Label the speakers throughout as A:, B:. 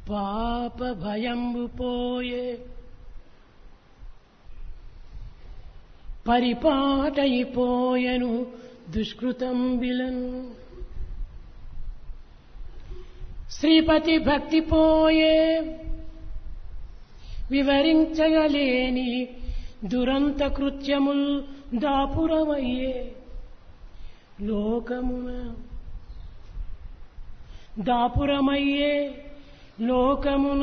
A: పాప భయంబు పోయే పరిపాటయిపోయెను దుష్కృతం విలన్ శ్రీపతి భక్తి పోయే వివరించగలేని దురంత కృత్యముల్ దాపురమయ్యే లోకమున దాపురమయ్యే లోకమున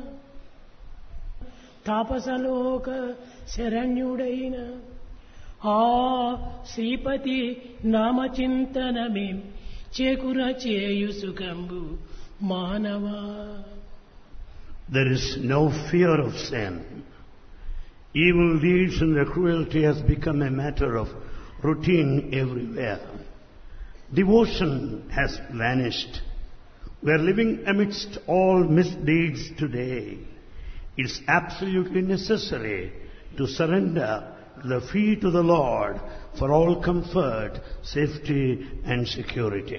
A: తాపసలోక శరణ్యుడైన ఆ శ్రీపతి నామచింతనమేం చేకుర చేయు సుఖంబు మానవా
B: There is no fear of sin. Evil deeds and their cruelty has become a matter of routine everywhere. Devotion has vanished. We are living amidst all misdeeds today. It's absolutely necessary to surrender to the feet of the Lord for all comfort, safety and security.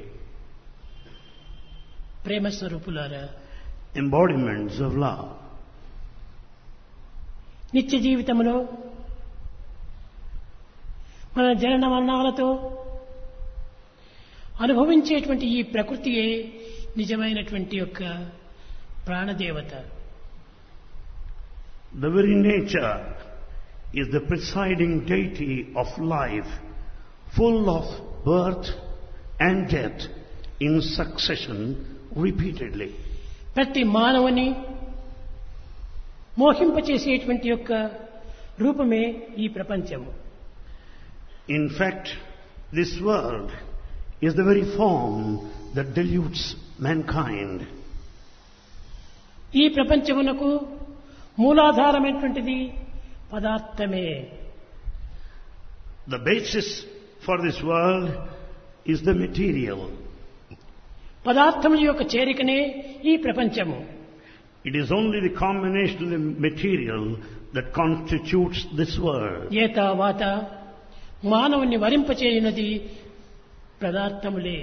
A: ప్రేమ స్వరూపులారా
B: Embodiments of love.
A: నిత్య జీవితంలో మన జనన మరణాలతో అనుభవించేటువంటి ఈ ప్రకృతియే నిజమైనటువంటి యొక్క ప్రాణదేవత
B: The very nature is the presiding deity of life, full of birth and death in succession repeatedly.
A: ప్రతి మానవుని మోహింపచేసేటువంటి యొక్క రూపమే ఈ ప్రపంచము
B: In fact, this world is the very form that deludes mankind.
A: ఈ ప్రపంచమునకు మూలాధారమైనటువంటిది పదార్థమే
B: The basis for this world is the material.
A: పదార్థముల యొక్క చేరికనే ఈ ప్రపంచము
B: It is only the combination of the material that constitutes this world.
A: ఏత వాత మానవుని వరింపచేయునది పదార్థములే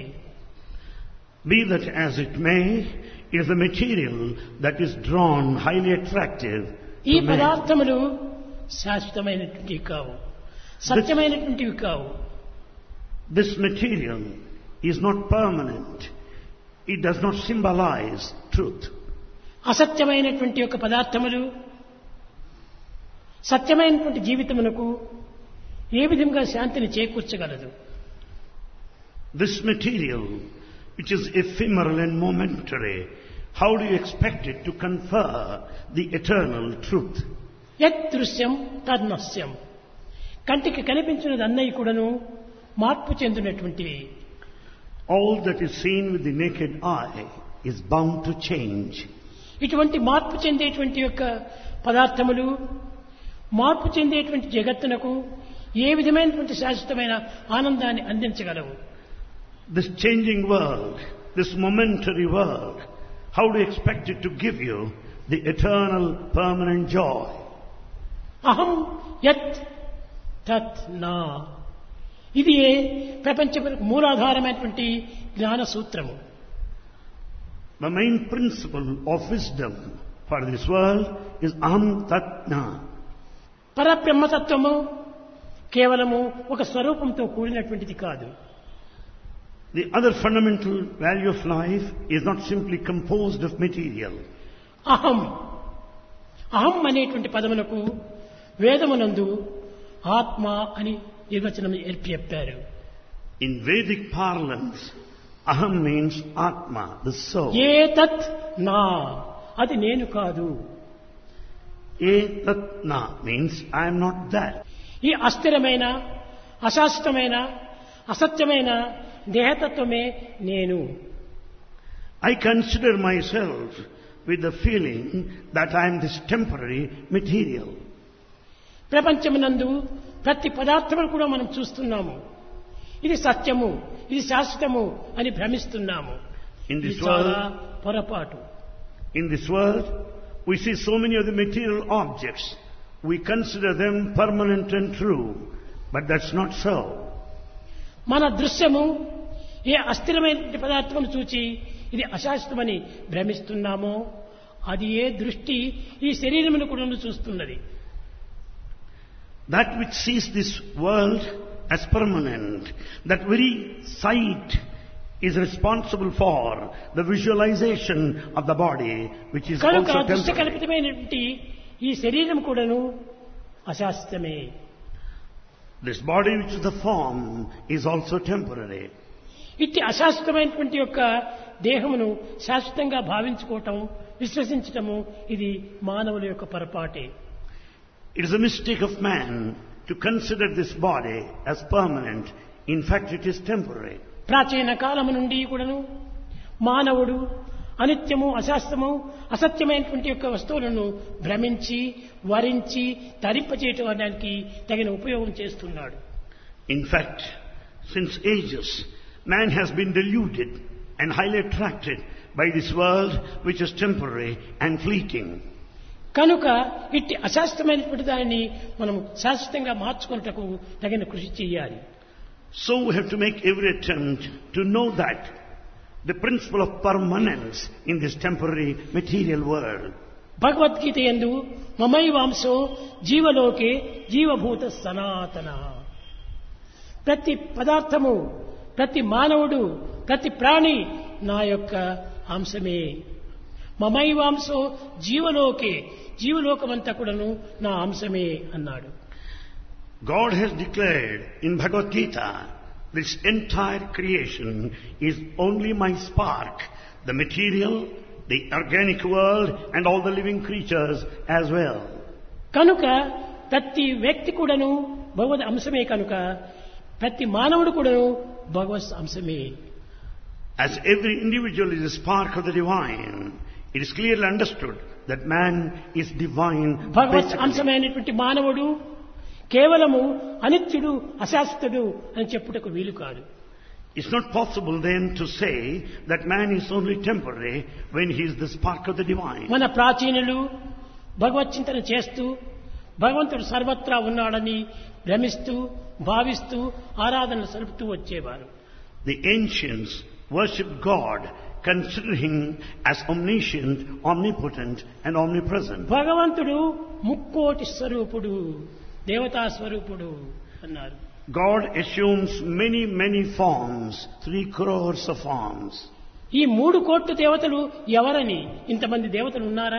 B: Be that as it may, it is the material that is drawn highly attractive
A: ఈ
B: to man.
A: పదార్థములు శాశ్వతమైనటువంటివి కావు సత్యమైనటువంటివి కావు
B: This material is not permanent. It does not symbolize truth.
A: అసత్యమైనటువంటి యొక్క పదార్థములు సత్యమైనటువంటి జీవితమునకు ఏ విధంగా శాంతిని చేకూర్చగలదు
B: This material, which is ephemeral and momentary, how do you expect it to confer the eternal truth?
A: యత్ దృశ్యం తద్నశ్యం కంటికి కనిపించినది అన్నయ్య కూడాను మార్పు చెందినటువంటివి
B: All that is seen with the naked eye is bound to change.
A: ఇటువంటి మార్పు చెందేటువంటి యొక్క పదార్థములు మార్పు చెందేటువంటి జగత్తునకు ఏ విధమైనటువంటి శాశ్వతమైన ఆనందాన్ని అందించగలవు
B: This changing world, this momentary world, how do you expect it to give you the eternal, permanent joy?
A: అహం యత్ తత్ నా ఇది ఏ ప్రపంచ మూలాధారమైనటువంటి జ్ఞాన సూత్రము
B: The main principle of wisdom for this world is aham tat na.
A: పరబ్రహ్మతత్వము కేవలము ఒక స్వరూపంతో కూడినటువంటిది కాదు
B: The other fundamental value of life is not simply composed of material.
A: అహం అహం అనేటువంటి పదమునకు వేదమునందు ఆత్మ అని నిర్వచనం ఏర్పి చెప్పారు
B: In Vedic parlance, aham means atma, the soul.
A: ఏ తత్ నా అది నేను కాదు
B: E tat na means I am not that.
A: ఈ అస్థిరమైన అశాశ్వతమైన అసత్యమైన దేహతత్వమే నేను
B: I consider myself with the feeling that I am this temporary material.
A: ప్రపంచమునందు ప్రతి పదార్థమును కూడా మనం చూస్తున్నాము ఇది సత్యము ఇది శాశ్వతము అని భ్రమిస్తున్నాము
B: In
A: ఇది
B: this
A: చాలా
B: world,
A: పొరపాటు
B: in this world, we see so many of the material objects. We consider them permanent and true, but that's not so.
A: మన దృశ్యము ఏ అస్థిరమైన పదార్థమును చూచి ఇది అశాశ్వతమని భ్రమిస్తున్నామో అది ఏ దృష్టి ఈ శరీరమును కూడా చూస్తున్నది
B: That which sees this world as permanent, that very sight is responsible for the visualization of the body, which is
A: కనుక
B: also
A: దృష్టి
B: temporary.
A: కల్పితమైనటువంటి ఈ శరీరం కూడాను అశాస్త్రమే
B: This body, which is the form, is also temporary.
A: ఇట్టి అశాశ్వతమైనటువంటి యొక్క దేహమును శాశ్వతంగా భావించుకోవటం విశ్వసించటము ఇది మానవుల యొక్క పొరపాటే
B: It is a mistake of man to consider this body as permanent. In fact, it is temporary.
A: ప్రాచీన కాలము నుండి కూడాను మానవుడు అనిత్యము అశాస్త్రము అసత్యమైనటువంటి యొక్క వస్తువులను భ్రమించి వరించి ధరింపచేయటానికి తగిన ఉపయోగం చేస్తున్నాడు
B: In fact, since ages, man has been deluded and highly attracted by this world which is temporary and fleeting.
A: కనుక ఇట్టి అశాస్త్రమైనటువంటి దానిని మనం శాశ్వతంగా మార్చుకున్నటకు తగిన కృషి చేయాలి
B: So we have to make every attempt to know that the principle of permanence in this temporary material world.
A: Bhagavad Gita ఎందు మమైవాంశో జీవలోకే జీవభూత సనాతన ప్రతి పదార్థము ప్రతి మానవుడు ప్రతి ప్రాణి నా యొక్క అంశమే మమైవాంశో జీవలోకే జీవలోకమంతా కూడాను నా అంశమే అన్నాడు
B: God has declared in Bhagavad Gita, this entire creation is only my spark, the material, the organic world and all the living creatures as well.
A: కనుక ప్రతి వ్యక్తి కూడాను భగవద్ అంశమే కనుక ప్రతి మానవుడు కూడాను భగవత్ అంశమే
B: As every individual is a spark of the divine, it is clearly understood that man is divine.
A: Bhagwat
B: basically.
A: అంశమైనటువంటి మానవుడు కేవలము అనిత్యుడు అశాస్త్రుడు అని చెప్పుటకు వీలు కాదు
B: It's not possible then to say that man is only temporary when he is the spark of the divine.
A: మన ప్రాచీనులు భగవత్ చింతన చేస్తూ భగవంతుడు సర్వత్రా ఉన్నాడని భ్రమిస్తూ భావిస్తూ ఆరాధన సలుపుతూ వచ్చేవారు
B: The ancients worshipped God, considering Him as omniscient, omnipotent, and omnipresent.
A: భగవంతుడు ముక్కోటి స్వరూపుడు దేవతా స్వరూపుడు అన్నారు
B: God assumes many, many forms, three crores of forms.
A: ఈ మూడు కోట్ల దేవతలు ఎవరని ఇంతమంది దేవతలు ఉన్నారా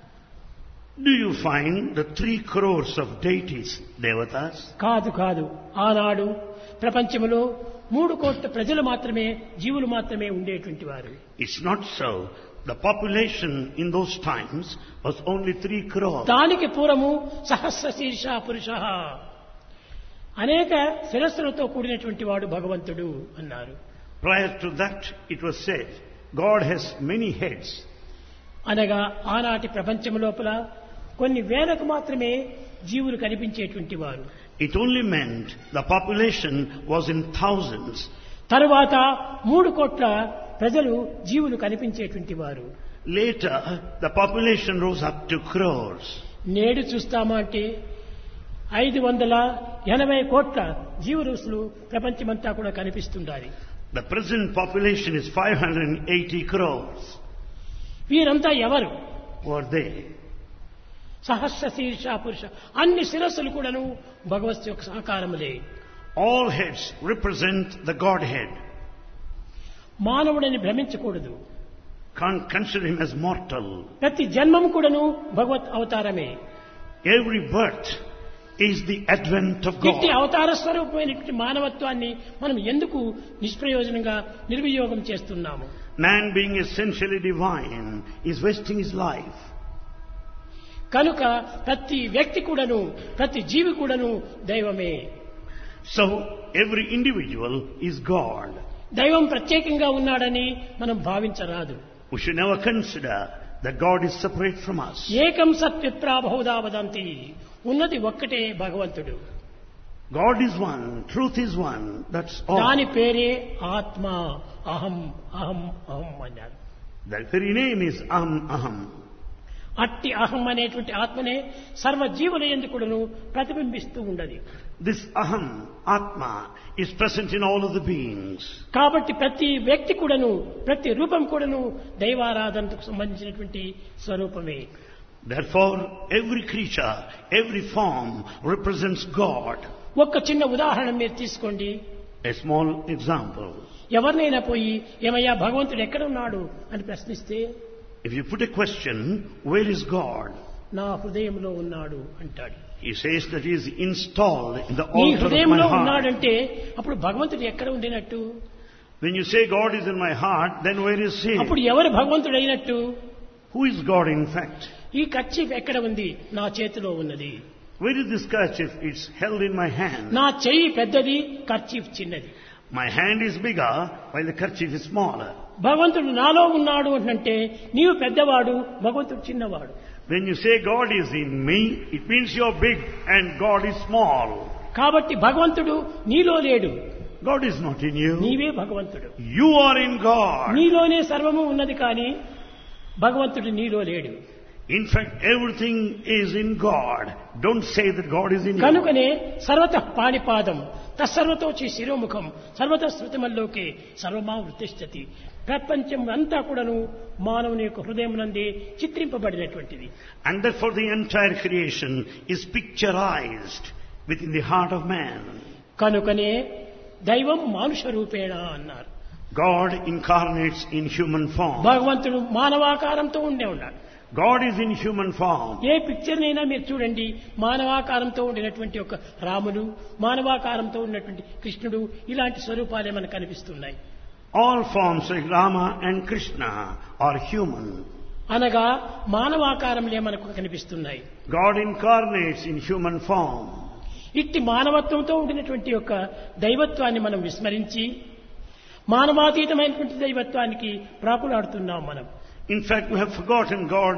B: Do you find the three crores of deities, devatas?
A: కాదు కాదు ఆనాడు ప్రపంచంలో మూడు కోట్ల ప్రజలు మాత్రమే జీవులు మాత్రమే ఉండేటువంటి వారు
B: It's not so. The population in those times was only three crores.
A: దానికి పూర్వము సహస్ర శీర్ష పురుష అనేక శిరస్సులతో కూడినటువంటి వాడు భగవంతుడు అన్నారు
B: Prior to that, it was said, God has many heads.
A: అనగా ఆనాటి ప్రపంచం లోపల కొన్ని వేలకు మాత్రమే జీవులు కనిపించేటువంటి వారు
B: It only meant the population was in thousands.
A: తరువాత మూడు కోట్ల ప్రజలు జీవులు కనిపించేటువంటి వారు
B: Later, the population rose up to crores.
A: నేడు చూస్తామా అంటే ఐదు వందల ఎనభై కోట్ల జీవరుసులు ప్రపంచమంతా కూడా కనిపిస్తుండాలి
B: The present population is 580 crores.
A: వీరంతా ఎవరు
B: Who are they?
A: సహస్ర శీర్ష పురుష అన్ని శిరస్సులు కూడాను భగవత్ యొక్క సహకారములే
B: All heads represent the Godhead.
A: మానవుడని భ్రమించకూడదు
B: Can't consider him as mortal.
A: ప్రతి జన్మం కూడాను భగవత్ అవతారమే
B: Every birth is the advent of
A: ఇట్టి
B: God.
A: అవతార స్వరూపమైనటువంటి మానవత్వాన్ని మనం ఎందుకు నిష్ప్రయోజనంగా నిర్వియోగం చేస్తున్నాము
B: Man being essentially divine is wasting his life.
A: కనుక ప్రతి వ్యక్తి కూడాను ప్రతి జీవి కూడాను దైవమే
B: So every individual is God.
A: దైవం ప్రత్యేకంగా ఉన్నాడని మనం భావించరాదు
B: We should never consider that God is separate from us.
A: ఏకం సత్విప్రా బహుదా వదంతి ఉన్నది ఒక్కటే భగవంతుడు
B: God is one, truth is one, that's all.
A: దాని పేరే ఆత్మ అహం అహం అహం అన్నారు
B: The very name is Aham Aham.
A: అట్టి అహం అనేటువంటి ఆత్మనే సర్వజీవుల ఎందుకుడును ప్రతిబింబిస్తూ ఉండదు
B: This aham, atma, is present in all of the beings.
A: కాబట్టి ప్రతి వ్యక్తి కూడాను ప్రతి రూపం కూడాను దైవారాధనకు సంబంధించినటువంటి స్వరూపమే
B: Therefore, every creature, every form represents God.
A: ఒక్క చిన్న ఉదాహరణ మీరు తీసుకోండి
B: A small example.
A: ఎవరినైనా పోయి ఏమయ్యా భగవంతుడు ఎక్కడ ఉన్నాడు అని ప్రశ్నిస్తే
B: If you put a question, where is God?
A: నా హృదయంలో ఉన్నాడు అంటాడు
B: He says that he is installed in the
A: నీ
B: altar of my
A: హృదయంలో
B: heart.
A: ఉన్నాడంటే అప్పుడు భగవంతుడు ఎక్కడ ఉండినట్టు
B: When you say God is in my heart, then where is he?
A: అప్పుడు ఎవరు భగవంతుడు అయినట్టు
B: Who is God in fact?
A: ఈ కర్చీఫ్ ఎక్కడ ఉంది నా చేతిలో ఉన్నది
B: Where is this kerchief? It's held in my hand.
A: నా చెయ్యి పెద్దది కర్చీఫ్ చిన్నది
B: My hand is bigger while the kerchief is smaller.
A: భగవంతుడు నాలో ఉన్నాడు అంటే నీవు పెద్దవాడు భగవంతుడు చిన్నవాడు
B: When you say God is in me, it means you're big and God is small.
A: కాబట్టి భగవంతుడు నీలో లేడు
B: God is not in you.
A: నీవే భగవంతుడు
B: You are in God.
A: నీలోనే సర్వము ఉన్నది కానీ భగవంతుడు నీలో లేడు
B: In fact, everything is in God. Don't say that God is in you.
A: కనుకనే సర్వత పాణిపాదం తత్సర్వతోచి శిరోముఖం సర్వత శృతిమల్లోకి సర్వమా వృత్తిష్టతి ప్రపంచం అంతా కూడాను మానవుని యొక్క హృదయం నందే చిత్రింపబడినటువంటిది
B: And therefore the entire creation is picturized within the heart of man.
A: కనుకనే దైవం మానుష రూపేణ అన్నారు
B: God incarnates in human form.
A: భగవంతుడు మానవాకారంతో ఉండే ఉన్నాడు
B: God is in human form.
A: ఏ పిక్చర్నైనా మీరు చూడండి మానవాకారంతో ఉండినటువంటి ఒక రాముడు మానవాకారంతో ఉన్నటువంటి కృష్ణుడు ఇలాంటి స్వరూపాలే మనకు కనిపిస్తున్నాయి
B: All forms like Rama and Krishna are human.
A: అనగా మానవాకారంలే మనకు కనిపిస్తున్నాయి
B: God incarnates in human form.
A: ఇట్టి మానవత్వంతో ఉండినటువంటి యొక్క దైవత్వాన్ని మనం విస్మరించి మానవాతీతమైనటువంటి దైవత్వానికి ప్రాకులాడుతున్నాం మనం
B: In fact, we have forgotten God,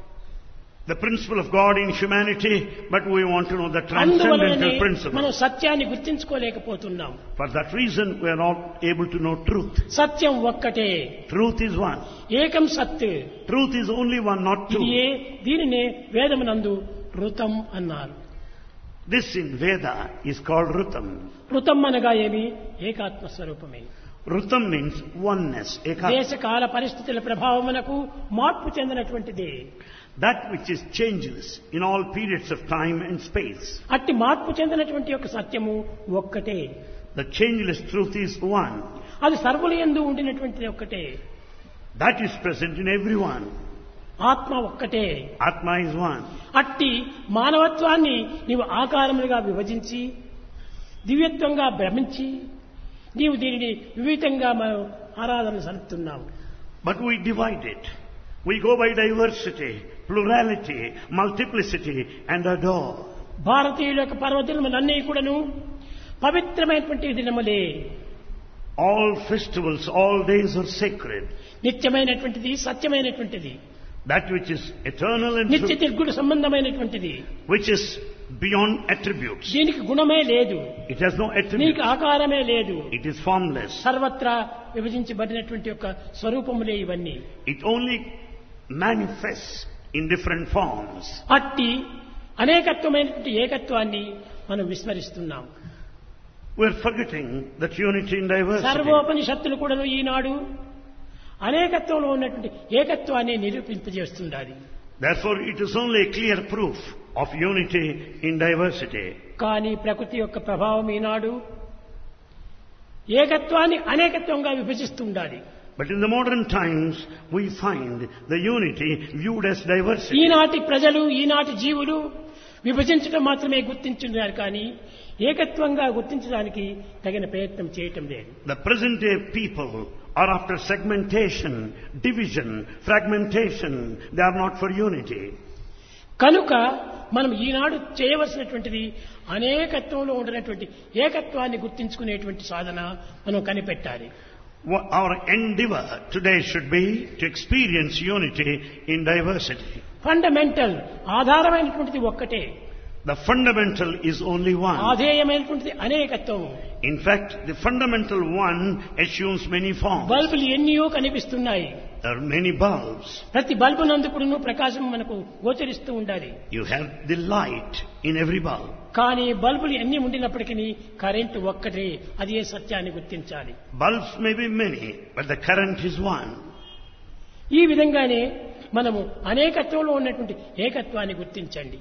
B: the principle of God in humanity, but we want to know the
A: అందువలననే
B: transcendental
A: మనం
B: principle.
A: సత్యాన్ని గుర్తించుకోలేకపోతున్నాం
B: For that reason, we are not able to know truth.
A: సత్యం ఒక్కటే
B: Truth is one.
A: ఏకం సత్
B: Truth is only one, not
A: ఇది
B: two.
A: ఏ దీనినే వేదమునందు ఋతం అన్నారు
B: This in Veda is called Rutam.
A: ఋతం అనగా ఏమి ఏకాత్మ స్వరూపమే
B: Rutam means oneness, ekatma.
A: దేశకాల పరిస్థితుల ప్రభావమునకు మార్పు చెందినటువంటిది
B: That which is changeless in all periods of time and space.
A: అట్టి మార్పు చెందినటువంటి యొక్క సత్యము ఒక్కటే
B: The changeless truth is one.
A: అది సర్వుల ఎందు ఉండినటువంటిది ఒక్కటే
B: That is present in everyone.
A: ఆత్మ ఒక్కటే
B: Atma is one.
A: అట్టి మానవత్వాన్ని నీవు ఆకారములుగా విభజించి దివ్యత్వంగా భ్రమించి నీవు దీనిని వివిధంగా మనం ఆరాధన సలుపుతున్నాము
B: But we divide it. We go by diversity, plurality, multiplicity and adore.
A: భారతీయుల యొక్క పర్వదినములన్నీ కూడాను పవిత్రమైనటువంటి దినములే
B: All festivals, all days are sacred.
A: నిత్యమైనటువంటిది సత్యమైనటువంటిది
B: That which is eternal and
A: నిత్య
B: true,
A: నిర్గుణ సంబంధమైనటువంటిది
B: which is beyond attributes.
A: దీనికి గుణమే లేదు
B: It has no
A: నీకు
B: attributes.
A: ఆకారమే లేదు
B: It is formless.
A: సర్వత్రా విభజించబడినటువంటి యొక్క స్వరూపములే ఇవన్నీ
B: It only manifests in different forms.
A: అట్టి అనేకత్వమైనటువంటి ఏకత్వాన్ని మనం విస్మరిస్తున్నాం
B: We're forgetting that unity in diversity.
A: సర్వోపనిషత్తులు కూడాను ఈనాడు అనేకత్వంలో ఉన్నటువంటి ఏకత్వాన్ని నిరూపింపజేస్తుండాలి
B: Therefore, it is only a clear proof of unity in diversity.
A: కానీ ప్రకృతి యొక్క ప్రభావం ఈనాడు ఏకత్వాన్ని అనేకత్వంగా విభజిస్తూ ఉండాలి
B: But in the modern times, we find the unity viewed as diversity.
A: ఈనాటి ప్రజలు ఈనాటి జీవులు విభజించడం మాత్రమే గుర్తించున్నారు కానీ ఏకత్వంగా గుర్తించడానికి తగిన ప్రయత్నం చేయటం లేదు
B: The present day people are after segmentation, division, fragmentation. They are not for unity.
A: కనుక మనం ఈనాడు చేయవలసినటువంటిది అనేకత్వంలో ఉండినటువంటి ఏకత్వాన్ని గుర్తించుకునేటువంటి సాధన మనం కనిపెట్టాలి
B: What our endeavor today should be to experience unity in diversity.
A: Fundamental ఆధారమైనటువంటిది ఒక్కటే
B: The fundamental is only one.
A: ఆధేయమైనటువంటిది అనేకత్వం
B: In fact, the fundamental one assumes many forms.
A: బల్బులు ఎన్నియో కనిపిస్తున్నాయి
B: There are many bulbs.
A: ప్రతి బల్బు నందుకుడును ప్రకాశం మనకు గోచరిస్తూ ఉండాలి
B: You have the light in every bulb.
A: కానీ బల్బులు ఎన్ని ఉండినప్పటికీ కరెంటు ఒక్కటే అది ఏ సత్యాన్ని గుర్తించాలి
B: Bulbs may be many, but the current is one.
A: ఈ విధంగానే మనము అనేకత్వంలో ఉన్నటువంటి ఏకత్వాన్ని గుర్తించండి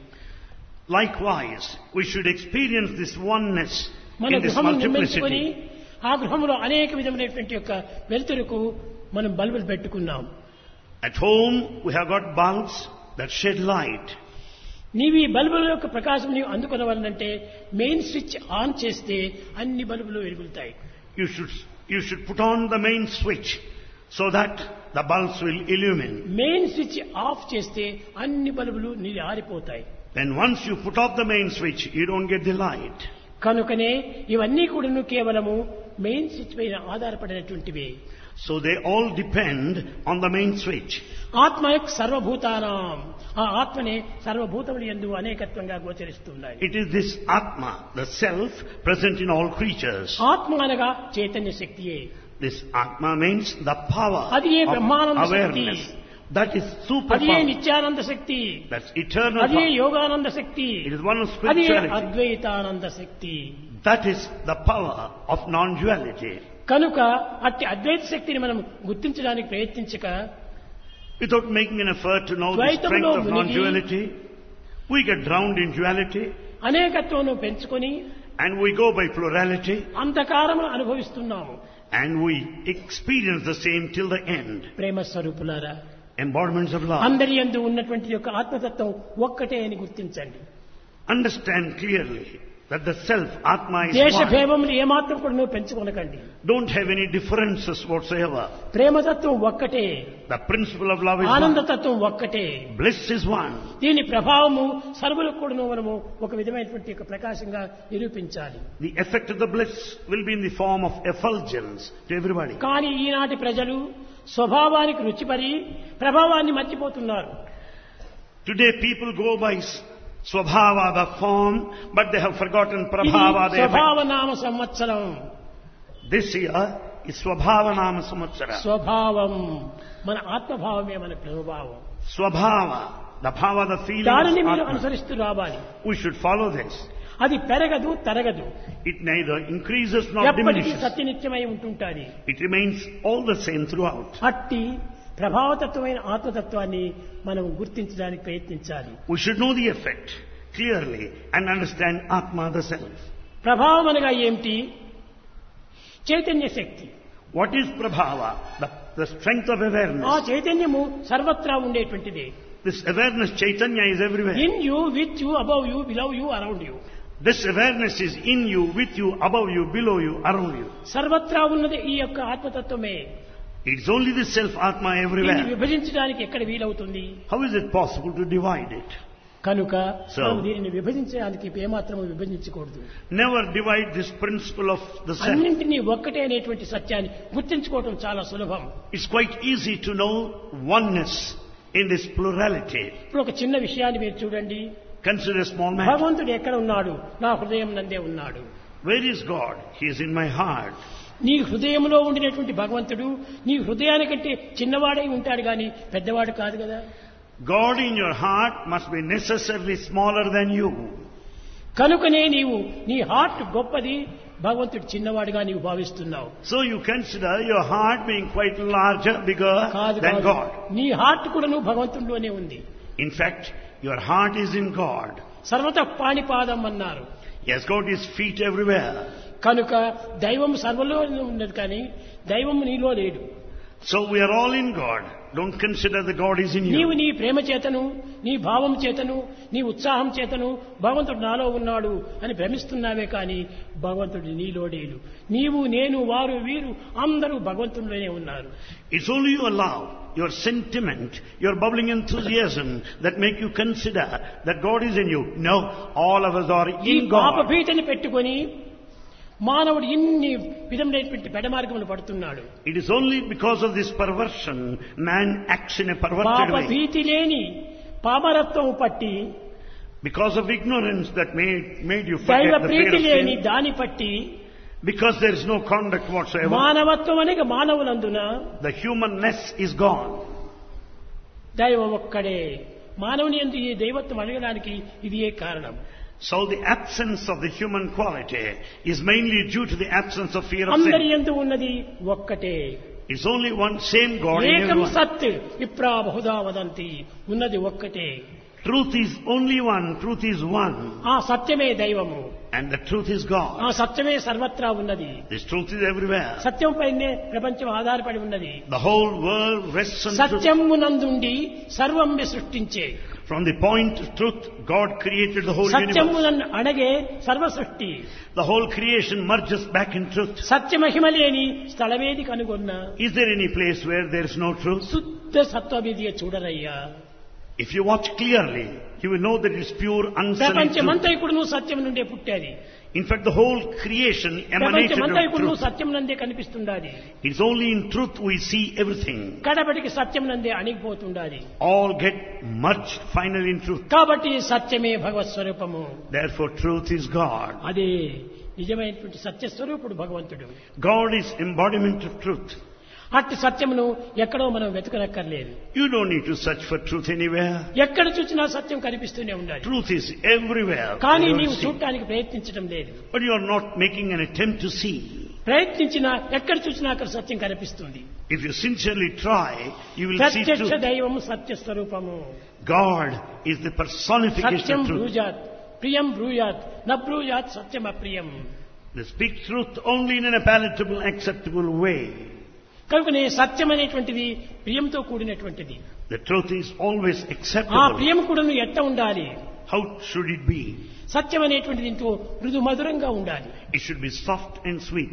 B: Likewise, we should experience this oneness
A: మన
B: in this
A: గృహం నిర్మించుకొని
B: multiplicity.
A: ఆ గృహంలో అనేక విధమైనటువంటి యొక్క వెలుతురుకు మనం బల్బులు పెట్టుకున్నాం
B: At home, we have got bulbs that shed light.
A: నీవు ఈ బల్బుల యొక్క ప్రకాశం నీవు అందుకునవాలంటే మెయిన్ స్విచ్ ఆన్ చేస్తే అన్ని బల్బులు వెలుగుతాయి
B: You should, you should put on the main switch so that the bulbs will illumine.
A: Main switch off చేస్తే అన్ని బల్బులు నీళ్ళు ఆరిపోతాయి
B: Then once you put off the main switch, you don't get the light.
A: కనుకనే ఇవన్నీ కూడాను కేవలము main switch పైన ఆధారపడినటువంటివి
B: So they all depend on the main switch.
A: ఆత్మ యొక్క సర్వభూతానాం ఆ ఆత్మనే సర్వభూతములు ఎందు అనేకత్వంగా గోచరిస్తున్నాయి
B: It is this Atma, the self, present in all creatures.
A: ఆత్మ అనగా Chaitanya శక్తియే
B: This Atma means the power
A: అది ఏ
B: of
A: Brahmananda
B: awareness. That is super
A: అది ఏ
B: power.
A: Nityananda Shakti
B: That's eternal
A: అది ఏ
B: power.
A: Yogananda Shakti
B: It is one of
A: అది ఏ
B: spirituality.
A: అద్వైతానంద Shakti
B: That is the power of non-duality.
A: కనుక అట్టి అద్వైత శక్తిని మనం గుర్తించడానికి ప్రయత్నించక
B: Without making an effort to know the
A: ద్వైతంలో
B: strength of
A: మునిగి-
B: non-duality, we get drowned in duality
A: అనేకత్వం పెంచుకొని
B: and we go by plurality
A: అంధకారమును అనుభవిస్తున్నాము
B: and we experience the same till the end.
A: ప్రేమ స్వరూపులారా
B: Embodiments of love.
A: అందరి యందు ఉన్నటువంటి యొక్క ఆత్మతత్వం ఒక్కటే అని గుర్తించండి
B: Understand clearly that the self, Atma is
A: దేశ
B: one.
A: భేదములు ఏమాత్రం కూడా నువ్వు పెంచుకొనకండి
B: Don't have any differences whatsoever.
A: ప్రేమతత్వం ఒక్కటే
B: The principle of love is one.
A: ఆనందతత్వం ఒక్కటే
B: Bliss is one.
A: దీని ప్రభావము సర్వులకు కూడా మనము ఒక విధమైనటువంటి యొక్క ప్రకాశంగా నిరూపించాలి
B: The effect of the bliss will be in the form of effulgence to everybody.
A: కానీ ఈనాటి ప్రజలు స్వభావానికి రుచిపడి ప్రభావాన్ని మర్చిపోతున్నారు
B: Today people go by s- swabhava, the form, but they have forgotten
A: ఇది
B: prabhava, the effect.
A: స్వభావ నామ సంవత్సరం
B: This year is swabhava nama samvatsara.
A: స్వభావం మన ఆత్మభావమే మన ప్రభావం
B: Swabhava, the bhava, the feeling
A: దానిని
B: of
A: మీరు
B: Atma.
A: అనుసరిస్తూ రావాలి
B: We should follow this.
A: అది పెరగదు తరగదు
B: It neither increases nor
A: ఎప్పటికీ
B: diminishes.
A: సత్యనిత్యమై ఉంటుంటాది
B: It remains all the same throughout.
A: అట్టి ప్రభావతత్వమైన ఆత్మతత్వాన్ని మనం గుర్తించడానికి ప్రయత్నించాలి
B: We should know the effect clearly and understand Atma the self.
A: ప్రభావం అనగా ఏమిటి చైతన్య శక్తి
B: What is Prabhava? The, the strength of
A: ఆ
B: awareness.
A: చైతన్యము సర్వత్రా ఉండేటువంటిది
B: This awareness, Chaitanya, is everywhere.
A: In you with you above you below you around you
B: This awareness is in you, with you, above you, below you, around you.
A: సర్వత్రా ఉన్నది ఈ యొక్క ఆత్మతత్వమే
B: It's only the self Atma
A: దీన్ని
B: everywhere.
A: విభజించడానికి ఎక్కడ వీలవుతుంది
B: How is it possible to divide it?
A: కనుక
B: So-
A: మనం దీనిని విభజించడానికి ఏమాత్రము విభజించకూడదు
B: Never divide this principle of the self.
A: అన్నింటినీ ఒక్కటే అనేటువంటి సత్యాన్ని గుర్తించుకోవటం చాలా సులభం
B: It's quite easy to know oneness in this plurality.
A: ఇప్పుడు ఒక చిన్న విషయాన్ని మీరు చూడండి
B: Consider a small matter.
A: భగవంతుడు ఎక్కడ ఉన్నాడు నా హృదయం నందే ఉన్నాడు
B: Where is God? He is in my heart.
A: నీ హృదయంలో ఉండినటువంటి భగవంతుడు నీ హృదయానికంటే చిన్నవాడై ఉంటాడు గాని పెద్దవాడు కాదు కదా
B: God in your heart must be necessarily smaller than you.
A: కనుకనే నీవు నీ హార్ట్ గొప్పది భగవంతుడు చిన్నవాడుగా నీవు భావిస్తున్నావు
B: So you consider your heart being quite larger, bigger
A: కాదు
B: than
A: కాదు.
B: God.
A: నీ హార్ట్ కూడా నువ్వు భగవంతుడిలోనే ఉంది
B: In fact, your heart is in God.
A: సర్వత పాణిపాదం అన్నారు
B: He has got his feet everywhere.
A: కనుక దైవం సర్వలో ఉన్నది కానీ దైవం నీలో లేడు
B: So we are all in God. Don't consider the God is in
A: నీవు
B: you.
A: నీ ప్రేమ చేతను నీ భావం చేతను నీ ఉత్సాహం చేతను భగవంతుడు నాలో ఉన్నాడు అని భ్రమిస్తున్నావే కానీ భగవంతుడు నీలో లేడు నీవు నేను వారు వీరు అందరూ భగవంతుడిలోనే ఉన్నారు
B: It's only your love, your sentiment, your bubbling enthusiasm that make you consider that God is in you. No, all of us are
A: ఈ
B: in God.
A: పాపభీతని పెట్టుకొని మానవుడు ఇన్ని విధమైనటువంటి పెడమార్గములు పడుతున్నాడు
B: It is only because of this perversion man acts in a perverted
A: పాప
B: way.
A: భీతి లేని పామరత్వం పట్టి
B: Because of ignorance that made, made you
A: దైవ
B: forget the fear
A: Preethi
B: of
A: లేని
B: sin.
A: దాని పట్టి
B: Because there is no conduct whatsoever.
A: మానవత్వం అనేది మానవులందున
B: The humanness is gone.
A: దైవం ఒక్కడే మానవుని ఎందు ఈ దైవత్వం అడగడానికి ఇది ఏ కారణం
B: So the absence of the human quality is mainly due to the absence of fear of
A: అందరి
B: sin.
A: ఎందు ఉన్నది ఒక్కటే
B: It's only one same God in
A: ఏకం
B: everyone.
A: సత్ విప్రా బహుదా వదంతి ఉన్నది ఒక్కటే
B: Truth is only one. Truth is one.
A: ఆ సత్యమే దైవము
B: And the truth is
A: ఆ
B: God.
A: సత్యమే సర్వత్రా ఉన్నది
B: This truth is everywhere.
A: సత్యం పైనే ప్రపంచం ఆధారపడి ఉన్నది
B: The whole world rests on truth.
A: సత్యమునందుండి సర్వం సృష్టించే
B: From the point of truth, God created the whole universe.
A: సత్యమునన్ను అణగే సర్వ సృష్టి
B: The whole creation merges back in truth.
A: సత్యమహిమ లేని స్థలమేది కనుగొన్న
B: Is there any place where there is no truth?
A: శుద్ధ సత్వవిధియ చూడరయ్యా
B: If you watch clearly, you will know that it is pure, unsullied truth.
A: ప్రపంచమంతైకుడును సత్యం నుండే పుట్టేది
B: In fact, the whole creation emanated of
A: ప్రపంచమంతైకుడును
B: truth.
A: Satyam నందే కనిపిస్తుండాది
B: It's only in truth we see everything.
A: కడపటికి Satyam నందే అణిగిపోతుండాది
B: All get merged finally in truth.
A: కాబట్టి సత్యమే భగవత్ స్వరూపము
B: Therefore, truth is God.
A: అదే నిజమైనటువంటి సత్య స్వరూపుడు భగవంతుడు
B: God is embodiment of truth.
A: అట్టి సత్యమును ఎక్కడో మనం వెతకనక్కర్లేదు
B: You don't need to search for truth anywhere.
A: ఎక్కడ చూసినా సత్యం కనిపిస్తూనే ఉండాలి
B: Truth is everywhere.
A: కానీ
B: You don't
A: నీవు
B: see.
A: చూడటానికి ప్రయత్నించడం లేదు
B: But you are not making an attempt to see.
A: ప్రయత్నించినా ఎక్కడ చూసినా అక్కడ సత్యం కనిపిస్తుంది
B: If you sincerely try, you will see
A: ప్రత్యక్ష
B: truth.
A: దైవము సత్య స్వరూపము
B: God is the personification
A: Satyam
B: of truth.
A: బ్రూజాత్ ప్రియం బ్రూయాత్ న బ్రూయాత్ సత్యం అప్రియం
B: They speak truth only in a palatable, acceptable way.
A: కనుకనే సత్యం అనేటువంటిది ప్రియంతో కూడినటువంటిది
B: The truth is always
A: ఆ
B: acceptable.
A: ప్రియం కూడా ఎట్ట ఉండాలి
B: How should it be?
A: సత్యం అనేటువంటిది ఎంతో మృదు మధురంగా ఉండాలి
B: It should be soft and sweet.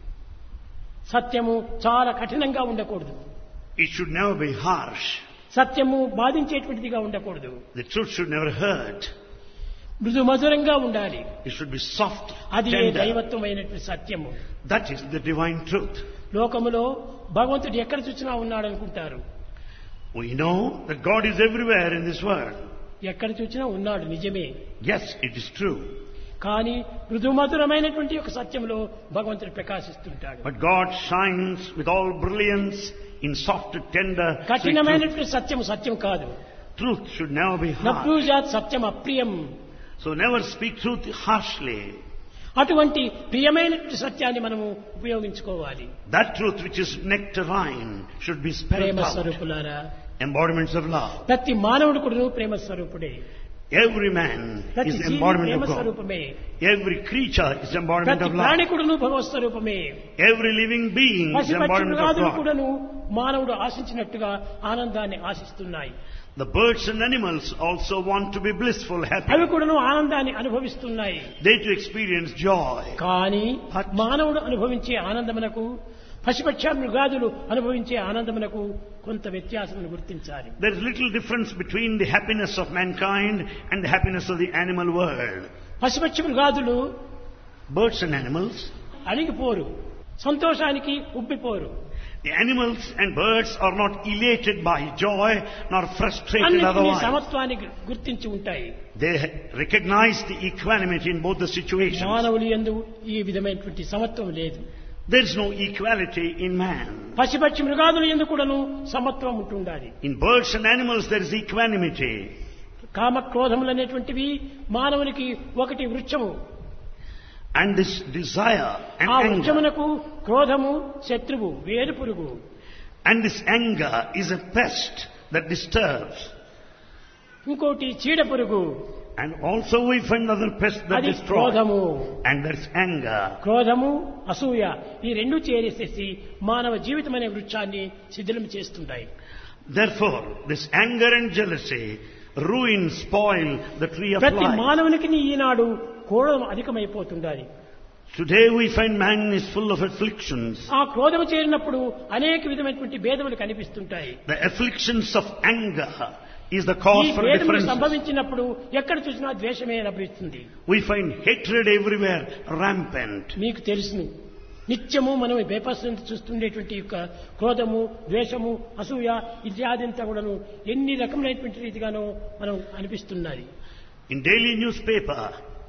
A: సత్యము చాలా కఠినంగా ఉండకూడదు
B: It should never be harsh.
A: సత్యము బాధించేటువంటిదిగా ఉండకూడదు
B: The truth should never hurt.
A: మృదు మధురంగా ఉండాలి
B: It should be soft,
A: అది ఏ
B: tender.
A: దైవత్వమైనటువంటి సత్యము
B: That is the divine truth.
A: లోకములో భగవంతుడు ఎక్కడ చూసినా ఉన్నాడు అనుకుంటారు
B: We know that God is everywhere in this world.
A: ఎక్కడ చూసినా ఉన్నాడు నిజమే
B: Yes, it is true.
A: కానీ మృదు మధురమైనటువంటి ఒక సత్యంలో భగవంతుడు ప్రకాశిస్తుంటాడు
B: But God shines with all brilliance in soft, tender, sweet truth.
A: కఠినమైనటువంటి సత్యం సత్యం కాదు
B: Truth should never be harsh.
A: నప్రూజాత్ Satyam అప్రియం
B: So never speak truth harshly.
A: అటువంటి ప్రియమైనటువంటి సత్యాన్ని మనము ఉపయోగించుకోవాలి
B: That truth which is nectarine should be spelled
A: Prema
B: out.
A: స్వరూపులారా
B: Embodiments of love.
A: ప్రతి మానవుడు కూడా ప్రేమ స్వరూపుడే
B: Every man
A: ప్రతి
B: is
A: G V
B: embodiment
A: Prema
B: of God.
A: స్వరూపమే
B: Every creature is embodiment
A: ప్రతి
B: of love.
A: ప్రాణికుడును భగవత్ స్వరూపమే
B: Every living being is embodiment of
A: పశుపక్షులు
B: God.
A: కూడాను మానవుడు ఆశించినట్టుగా ఆనందాన్ని ఆశిస్తున్నాయి
B: The birds and animals also want to be blissful, happy.
A: అవి కూడాను ఆనందాన్ని అనుభవిస్తున్నాయి
B: They to experience joy.
A: కానీ
B: But-
A: మానవుడు అనుభవించే ఆనందమునకు పశుపక్ష మృగాదులు అనుభవించే ఆనందమునకు కొంత వ్యత్యాసమును గుర్తించాలి
B: There is little difference between the happiness of mankind and the happiness of the animal world.
A: పశుపక్ష మృగాదులు
B: Birds and animals,
A: అణిగిపోరు సంతోషానికి ఉబ్బిపోరు
B: the animals and birds are not elated by joy nor frustrated
A: అన్నింటినీ
B: otherwise.
A: సమత్వానికి గుర్తించి ఉంటాయి
B: They recognize the equanimity in both the situations.
A: మానవులు ఎందు ఈ విధమైనటువంటి సమత్వం లేదు
B: There is no equality in man.
A: పశుపక్షి మృగాదులు ఎందు కూడాను సమత్వం ఉంటుండాలి
B: In birds and animals there is equanimity.
A: కామ క్రోధములు అనేటువంటివి మానవునికి ఒకటి వృక్షము
B: And this desire and
A: ఆ
B: anger.
A: వృక్షమునకు క్రోధము శత్రువు వేరు పురుగు
B: And this anger is a pest that disturbs.
A: ఇంకోటి చీడ పురుగు
B: And also we find another pest that
A: అది
B: destroys.
A: క్రోధము
B: And there's anger.
A: క్రోధము అసూయ ఈ రెండు చేరేసేసి మానవ జీవితం అనే వృక్షాన్ని శిథిలం చేస్తుంటాయి
B: Therefore, this anger and jealousy ruin, spoil the tree of
A: ప్రతి
B: life.
A: మానవునికి ఈనాడు క్రోధం అధికమైపోతుండాలి
B: Today we find man is full of afflictions.
A: ఆ క్రోధము చేరినప్పుడు అనేక విధమైనటువంటి భేదములు కనిపిస్తుంటాయి
B: The afflictions of anger is the
A: ఈ
B: cause for
A: భేదములు
B: differences.
A: సంభవించినప్పుడు ఎక్కడ చూసినా ద్వేషమే లభిస్తుంది
B: We find hatred everywhere rampant.
A: మీకు తెలుసును నిత్యము మనం ఈ పేపర్స్ చూస్తుండేటువంటి యొక్క క్రోధము ద్వేషము అసూయ ఇత్యాది అంతా కూడాను ఎన్ని రకములైనటువంటి రీతిగానో మనం అనిపిస్తున్నది
B: In daily newspaper,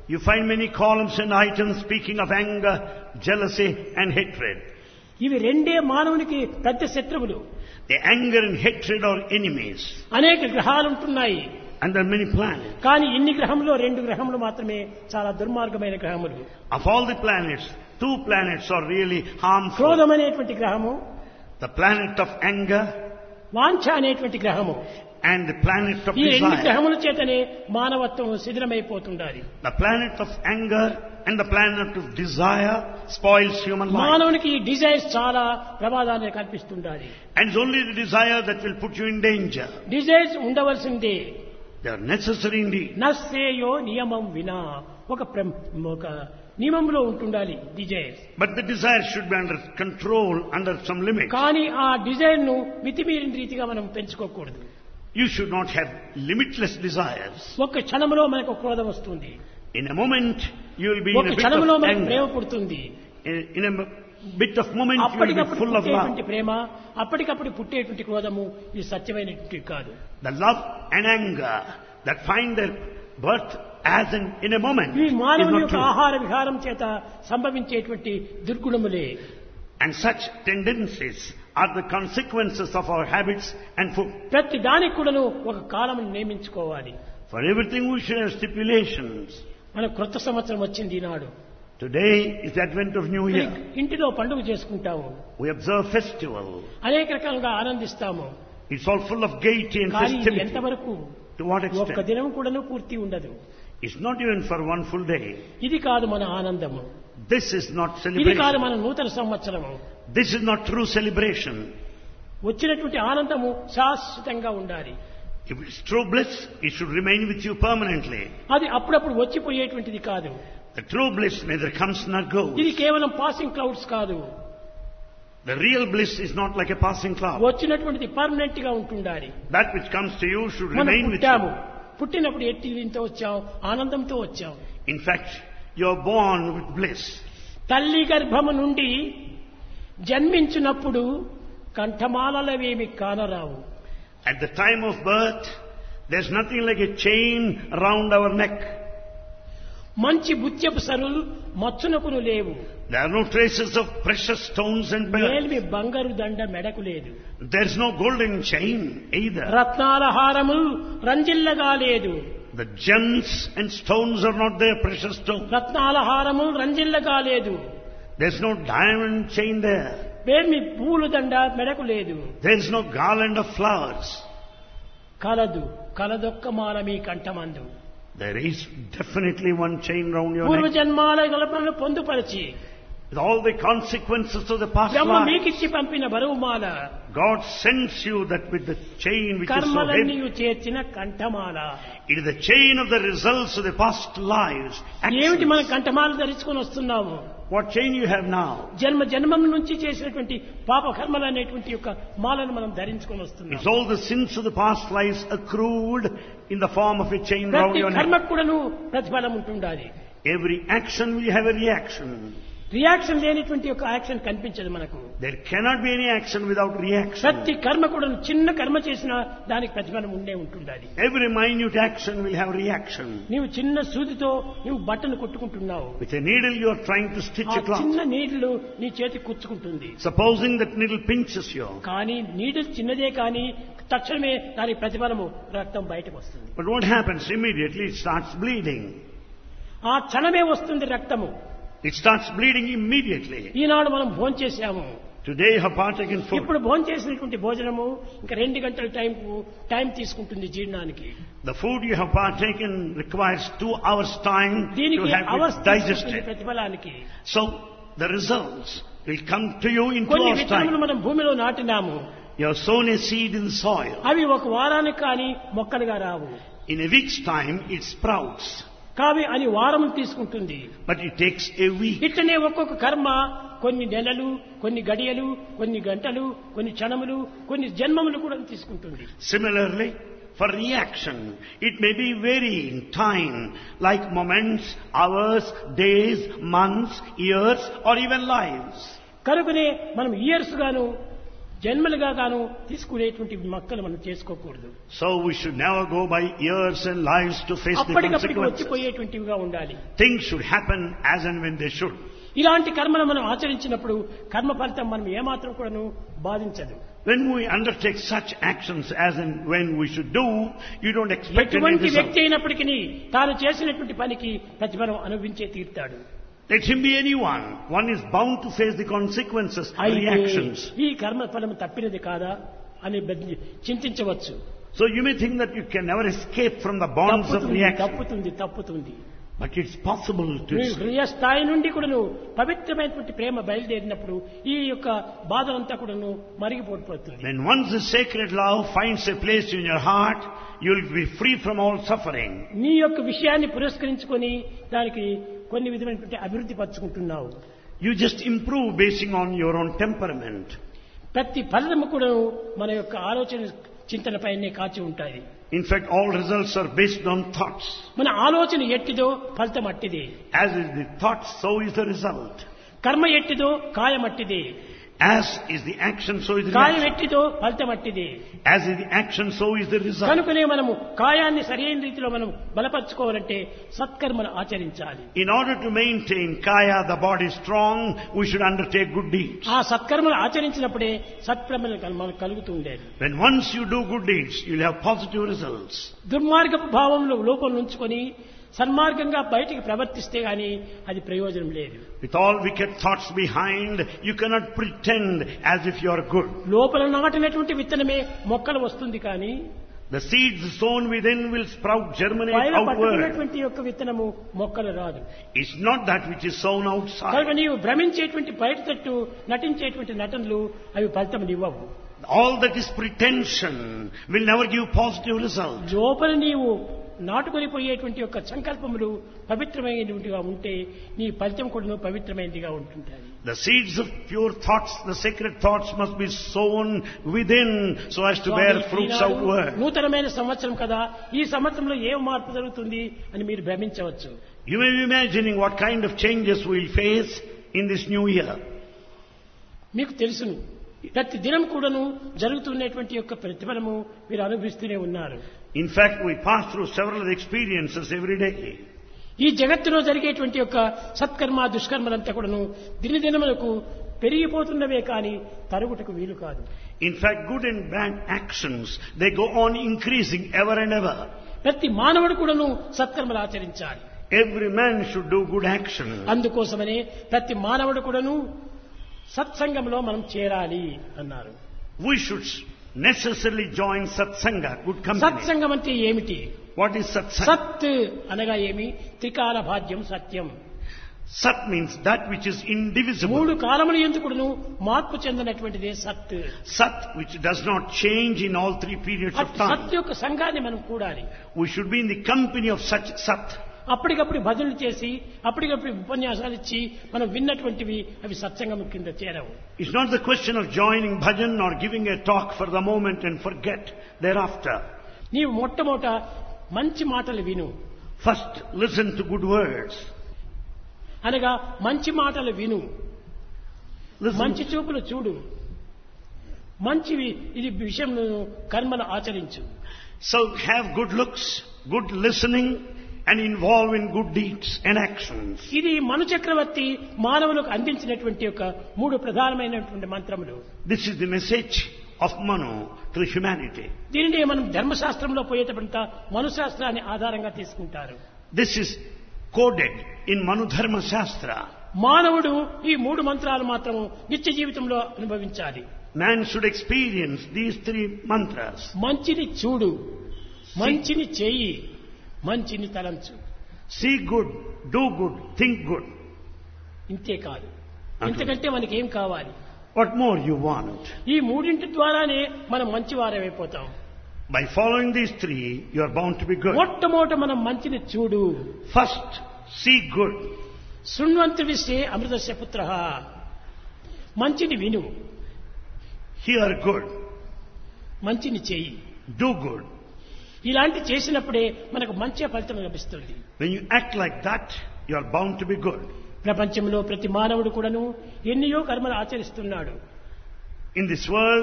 B: You find many columns and items speaking of anger, jealousy and hatred.
A: ఇవి రెండే మానవునికి పెద్ద శత్రువులు
B: The anger and hatred are enemies.
A: అనేక గ్రహాలు ఉంటున్నాయి
B: And there are many planets.
A: కానీ ఇన్ని గ్రహంలో రెండు గ్రహములు మాత్రమే చాలా దుర్మార్గమైన గ్రహములు
B: Of all the planets, two planets are really harmful.
A: క్రోధం అనేటువంటి గ్రహము
B: The planet of anger
A: వాంఛ అనేటువంటి గ్రహము
B: and the planet of
A: ఈ రెండు
B: desire.
A: గ్రహముల చేతనే మానవత్వం శిథిలమైపోతుండాలి
B: The planet of anger and the planet of desire spoils human life.
A: మానవునికి ఈ డిజైర్స్ చాలా ప్రమాదాన్ని కల్పిస్తుండాలి
B: And it's only the desire that will put you in danger.
A: Desires ఉండవలసిందే
B: They are necessary indeed.
A: నస్సేయో నియమం వినా ఒక ప్ర- ఒక నియమంలో ఉంటుండాలి desires
B: But the desire should be under control, under some limits.
A: కానీ ఆ డిజైర్ ను మితిమీరిన రీతిగా మనం పెంచుకోకూడదు
B: You should not have limitless desires.
A: ఒక్క క్షణంలో మనకు క్రోధం వస్తుంది
B: In a moment, you will be in
A: ఒక
B: a bit
A: క్షణంలో
B: of
A: మనకు ప్రేమ
B: anger.
A: పుడుతుంది
B: In in a m- bit of moment, you will
A: అప్పటికప్పుడు
B: be full of
A: పుట్టేటువంటి
B: love.
A: ప్రేమ అప్పటికప్పుడు పుట్టేటువంటి క్రోధము ఇది సత్యమైనటువంటి కాదు
B: The love and anger that find their birth as in, in a moment
A: ఇవి
B: is
A: మానవుని
B: not
A: యొక్క
B: true.
A: ఆహార విహారం చేత సంభవించేటువంటి దుర్గుణములే
B: And such tendencies are the consequences of our habits and food.
A: ప్రతి దానికి కూడాను ఒక కాలం నియమించుకోవాలి
B: For everything we should have stipulations.
A: మన క్రొత్త సంవత్సరం వచ్చింది ఈనాడు
B: Today is the advent of New Year.
A: ఇంటిలో పండుగ చేసుకుంటాము
B: We observe festival.
A: అనేక రకాలుగా ఆనందిస్తాము
B: It's all full of gaiety and
A: కానీ ఇది
B: festivity.
A: ఎంతవరకు
B: To what
A: ఒక్క
B: extent?
A: దినం కూడాను పూర్తి ఉండదు
B: It's not even for one full day.
A: ఇది కాదు మన ఆనందము
B: This is not
A: ఇది కాదు
B: celebration.
A: మన నూతన సంవత్సరము
B: This is not true celebration.
A: వచ్చినటువంటి ఆనందము శాశ్వతంగా ఉండాలి
B: If it's true bliss, it should remain with you permanently.
A: అది అప్పుడప్పుడు వచ్చిపోయేటువంటిది కాదు
B: The true bliss neither comes nor goes.
A: ఇది కేవలం పాసింగ్ క్లౌడ్స్ కాదు
B: The real bliss is not like a passing cloud.
A: వచ్చినటువంటిది పర్మనెంట్ గా ఉంటుండాలి
B: That which comes to you should
A: మనం
B: remain with
A: పుట్టాము
B: you.
A: పుట్టినప్పుడు ఎట్టి దీంతో వచ్చాం ఆనందంతో వచ్చాం
B: In fact, you are born with bliss.
A: తల్లి గర్భము నుండి జన్మించినప్పుడు కంఠమాలలవేమి కానరావు
B: At the time of birth, there's nothing like a chain round our neck.
A: మంచి బుత్యపు సరులు మచ్చునకును లేవు
B: There are no traces of precious stones and pearls.
A: మేల్మి బంగారు దండ మెడకు లేదు
B: There's no golden chain either.
A: రత్నాల హారములు రంజిల్లగా లేదు
B: The gems and stones are not there, precious stones.
A: రత్నాల హారములు రంజిల్లగా లేదు
B: There's no diamond chain there.
A: వేర్మి పూలు దండ మెడకు లేదు
B: There's no garland of flowers.
A: కలదు కలదొక్క మాల మీ కంఠమందు
B: There is definitely one chain round your
A: పూర్వ
B: neck.
A: జన్మాల గలపలను పొందుపరిచి
B: With all the consequences of the past
A: Brahma
B: life,
A: మీకిచ్చి పంపిన బరువుమాల
B: God sends you that with the chain which is so
A: కర్మలన్నీ
B: heavy.
A: చేర్చిన కంఠమాల
B: It is the chain of the results of the past lives.
A: ఏమిటి మన
B: actions.
A: కంఠమాల ధరించుకొని వస్తున్నాము
B: What chain you have now?
A: జన్మ జన్మం నుంచి చేసినటువంటి పాప కర్మలు అనేటువంటి యొక్క మాలను మనం ధరించుకొని
B: It's
A: వస్తున్నాం
B: all the sins of the past lives accrued in the form of a chain round
A: ప్రతి
B: your neck.
A: కర్మకు కూడాను ప్రతిఫలం ఉంటుండాలి
B: Every action will have a reaction.
A: Reaction లేనిటువంటి యొక్క యాక్షన్ కనిపించదు మనకు
B: There cannot be any action without reaction.
A: ప్రతి కర్మ కూడా చిన్న కర్మ చేసినా దానికి ప్రతిఫలం ఉండే ఉంటుండాలి
B: Every minute action will have reaction.
A: నీవు చిన్న సూదితో నువ్వు బట్టను కొట్టుకుంటున్నావు
B: With a needle you are trying to stitch
A: ఆ
B: a cloth.
A: చిన్న నీళ్లు నీ చేతి కుచ్చుకుంటుంది
B: Supposing that needle pinches you.
A: కానీ నీడిల్ చిన్నదే కానీ తక్షణమే దాని ప్రతిఫలము రక్తం బయటకు వస్తుంది
B: But what happens? Immediately it starts bleeding.
A: ఆ క్షణమే వస్తుంది రక్తము
B: It starts bleeding immediately.
A: ఈనాడు మనం భోంచేసాము
B: Today you have partaken food.
A: ఇప్పుడు భోంచేసినటువంటి భోజనము ఇంకా రెండు గంటల టైం టైం తీసుకుంటుంది జీర్ణానికి
B: The food you have partaken requires two hours time to
A: దీనికి
B: have
A: అవర్స్
B: it
A: తీసుకుంటుంది
B: digested.
A: ప్రతిఫలానికి
B: So the results will come to you in two
A: కొన్ని
B: hours
A: విత్తనములు
B: time.
A: మనం భూమిలో నాటినాము
B: You have sown a seed in the soil.
A: అవి ఒక వారానికి కానీ మొక్కలుగా రావు
B: In a week's time it sprouts.
A: కావి అని వారం తీసుకుంటుంది
B: But it takes a week.
A: ఇట్లనే ఒక్కొక్క కర్మ కొన్ని నెలలు కొన్ని గడియలు కొన్ని గంటలు కొన్ని క్షణములు కొన్ని జన్మములు కూడా తీసుకుంటుంది
B: Similarly, for reaction, it may be varying time, like moments, hours, days, months, years, or even lives.
A: కనుకనే మనం ఇయర్స్ గాను జన్మలుగా గాను తీసుకునేటువంటి మొక్కలు మనం చేసుకోకూడదు
B: So we should never go by years and lives to face the
A: అప్పటికప్పటికి
B: consequences.
A: వచ్చిపోయేటువంటివిగా ఉండాలి
B: Things should happen as and when they should.
A: ఇలాంటి కర్మలు మనం ఆచరించినప్పుడు కర్మ ఫలితం మనం ఏమాత్రం కూడాను బాధించదు
B: When we undertake such actions as and when we should do, you don't expect any
A: ఎటువంటి
B: result.
A: వ్యక్తి అయినప్పటికీ తాను చేసినటువంటి పనికి ప్రతిఫలం అనుభవించే తీరుతాడు
B: Let him be anyone. One is bound to face the consequences of the
A: అయితే
B: actions.
A: ఈ కర్మ ఫలం తప్పినది కాదా అని బెదిరి- చింతించవచ్చు
B: So you may think that you can never escape from the bonds of
A: తప్పుతుంది
B: reaction.
A: తప్పుతుంది తప్పుతుంది
B: But it's possible to
A: మీ హృదయ స్థాయి నుండి కూడాను పవిత్రమైనటువంటి ప్రేమ బయలుదేరినప్పుడు ఈ యొక్క బాధలంతా కూడాను మరిగిపోతుంది
B: When once the sacred love finds a place in your heart, you'll be free from all suffering.
A: నీ యొక్క విషయాన్ని పురస్కరించుకొని దానికి కొన్ని విధమైనటువంటి అభివృద్ధి పరుచుకుంటున్నావు
B: You just improve basing on your own temperament.
A: ప్రతి ఫలితము కూడా మన యొక్క ఆలోచన చింతనపైనే కాచి ఉంటాయి
B: In fact, all results are based on thoughts.
A: మన ఆలోచన ఎట్టిదో ఫలితం అట్టిదే
B: As is the thought, so is the result.
A: కర్మ ఎట్టిదో కాయం అట్టిదే
B: As is the action, so is the
A: కాయం
B: reaction.
A: ఎట్టిదో ఫలితం అట్టిదే
B: As is the action, so is the result.
A: కనుకనే మనము కాయాన్ని సరైన రీతిలో మనం బలపరచుకోవాలంటే సత్కర్మను ఆచరించాలి
B: In order to maintain kaya, the body strong, we should undertake good deeds.
A: ఆ సత్కర్మలు ఆచరించినప్పుడే సత్ప్రమలు మనకు కలుగుతూ ఉండేది
B: When once you do good deeds, you'll have positive results.
A: దుర్మార్గపు భావంలో లోపం ఉంచుకొని సన్మార్గంగా బయటికి ప్రవర్తిస్తే గాని అది ప్రయోజనం లేదు
B: With all wicked thoughts behind, you cannot pretend as if you are good.
A: లోపల నాటినటువంటి విత్తనమే మొక్కలు వస్తుంది కానీ
B: The seeds sown within will sprout, germinate
A: పైన
B: outward.
A: పట్టుకున్నటువంటి యొక్క విత్తనము మొక్కలు రాదు
B: It's not that which is sown
A: కనుక
B: outside.
A: నీవు భ్రమించేటువంటి బయట తట్టు నటించేటువంటి నటనలు అవి ఫలితం ఇవ్వవు
B: All that is pretension will never give positive results.
A: లోపల నీవు నాటుకొని పోయేటువంటి యొక్క సంకల్పములు పవిత్రమైనటువంటిగా ఉంటే నీ ఫలితం కూడా పవిత్రమైనదిగా ఉంటుంటాయి
B: The seeds of pure thoughts, the sacred thoughts must be sown within so as to bear fruits
A: Eenadu
B: outward.
A: నూతనమైన సంవత్సరం కదా ఈ సంవత్సరంలో ఏం మార్పు జరుగుతుంది అని మీరు భ్రమించవచ్చు
B: You may be imagining what kind of changes we'll face in this new year.
A: మీకు తెలుసును ప్రతి దినం కూడాను జరుగుతున్నటువంటి యొక్క ప్రతిఫలము మీరు అనుభవిస్తూనే ఉన్నారు
B: In fact, we pass through several experiences every day.
A: ఈ జగత్తులో జరిగేటువంటి యొక్క సత్కర్మ దుష్కర్మలంతా కూడాను దినదినములకు పెరిగిపోతున్నవే కానీ తరుగుటకు వీలు కాదు
B: In fact, good and bad actions, they go on increasing ever and ever.
A: ప్రతి మానవుడు కూడాను సత్కర్మలు ఆచరించాలి
B: Every man should do good action.
A: అందుకోసమనే ప్రతి మానవుడు కూడాను సత్సంగంలో మనం చేరాలి అన్నారు
B: We should necessarily join satsanga, good company.
A: సత్సంగం అంటే ఏమిటి
B: What is satsanga?
A: సత్ అనగా ఏమి త్రికాల భాగ్యం సత్యం
B: Sat means that which is indivisible.
A: మూడు కాలముల ఎందుకుడును మార్పు చెందినటువంటిదే సత్
B: Sat which does not change in all three periods of
A: అట్టి
B: time.
A: సత్ యొక్క సంఘాన్ని మనం కూడాలి
B: We should be in the company of such Sat.
A: అప్పటికప్పుడు భజనలు చేసి అప్పటికప్పుడు ఉపన్యాసాలు ఇచ్చి మనం విన్నటువంటివి అవి సత్సంగం కింద చేరవు
B: It's not the question of joining bhajan or giving a talk for the moment and forget thereafter.
A: నీవు మొట్టమొదట మంచి మాటలు విను
B: First, listen to good words.
A: అనగా మంచి మాటలు విను
B: Listen.
A: మంచి చూపులు చూడు మంచివి ఇది విషయం కర్మలు ఆచరించు
B: So have good looks, good listening, and involve in good deeds and actions.
A: ఇది మను చక్రవర్తి మానవులకు అందించినటువంటి యొక్క మూడు ప్రధానమైనటువంటి మంత్రములు
B: This is the message of Manu to the humanity.
A: దీనిని మనం ధర్మశాస్త్రంలో పోయేటప్పటింత మనుశాస్త్రాన్ని ఆధారంగా తీసుకుంటారు
B: This is coded in Manu Dharma Shastra.
A: మానవుడు ఈ మూడు మంత్రాలు మాత్రం నిత్య జీవితంలో అనుభవించాలి
B: Man should experience these three mantras.
A: మంచిని చూడు మంచిని చెయ్యి మంచిని తలంచు
B: See good, do good, think good.
A: ఇంతే కాదు ఇంతకంటే మనకేం కావాలి
B: What more you want?
A: ఈ మూడింటి ద్వారానే మనం మంచివారమైపోతాం
B: By following these three, you are bound to be good.
A: మొట్టమొదట మనం మంచిని చూడు
B: First, see good.
A: శృణ్వంత విషే అమృతస్య పుత్ర మంచిని విను
B: Hear good.
A: మంచిని చెయ్యి
B: Do good.
A: ఇలాంటి చేసినప్పుడే మనకు మంచి ఫలితం లభిస్తుంది
B: When you act like that, you are bound to be good.
A: ప్రపంచంలో ప్రతి మానవుడు కూడాను ఎన్నో కర్మలు ఆచరిస్తున్నాడు
B: In this world,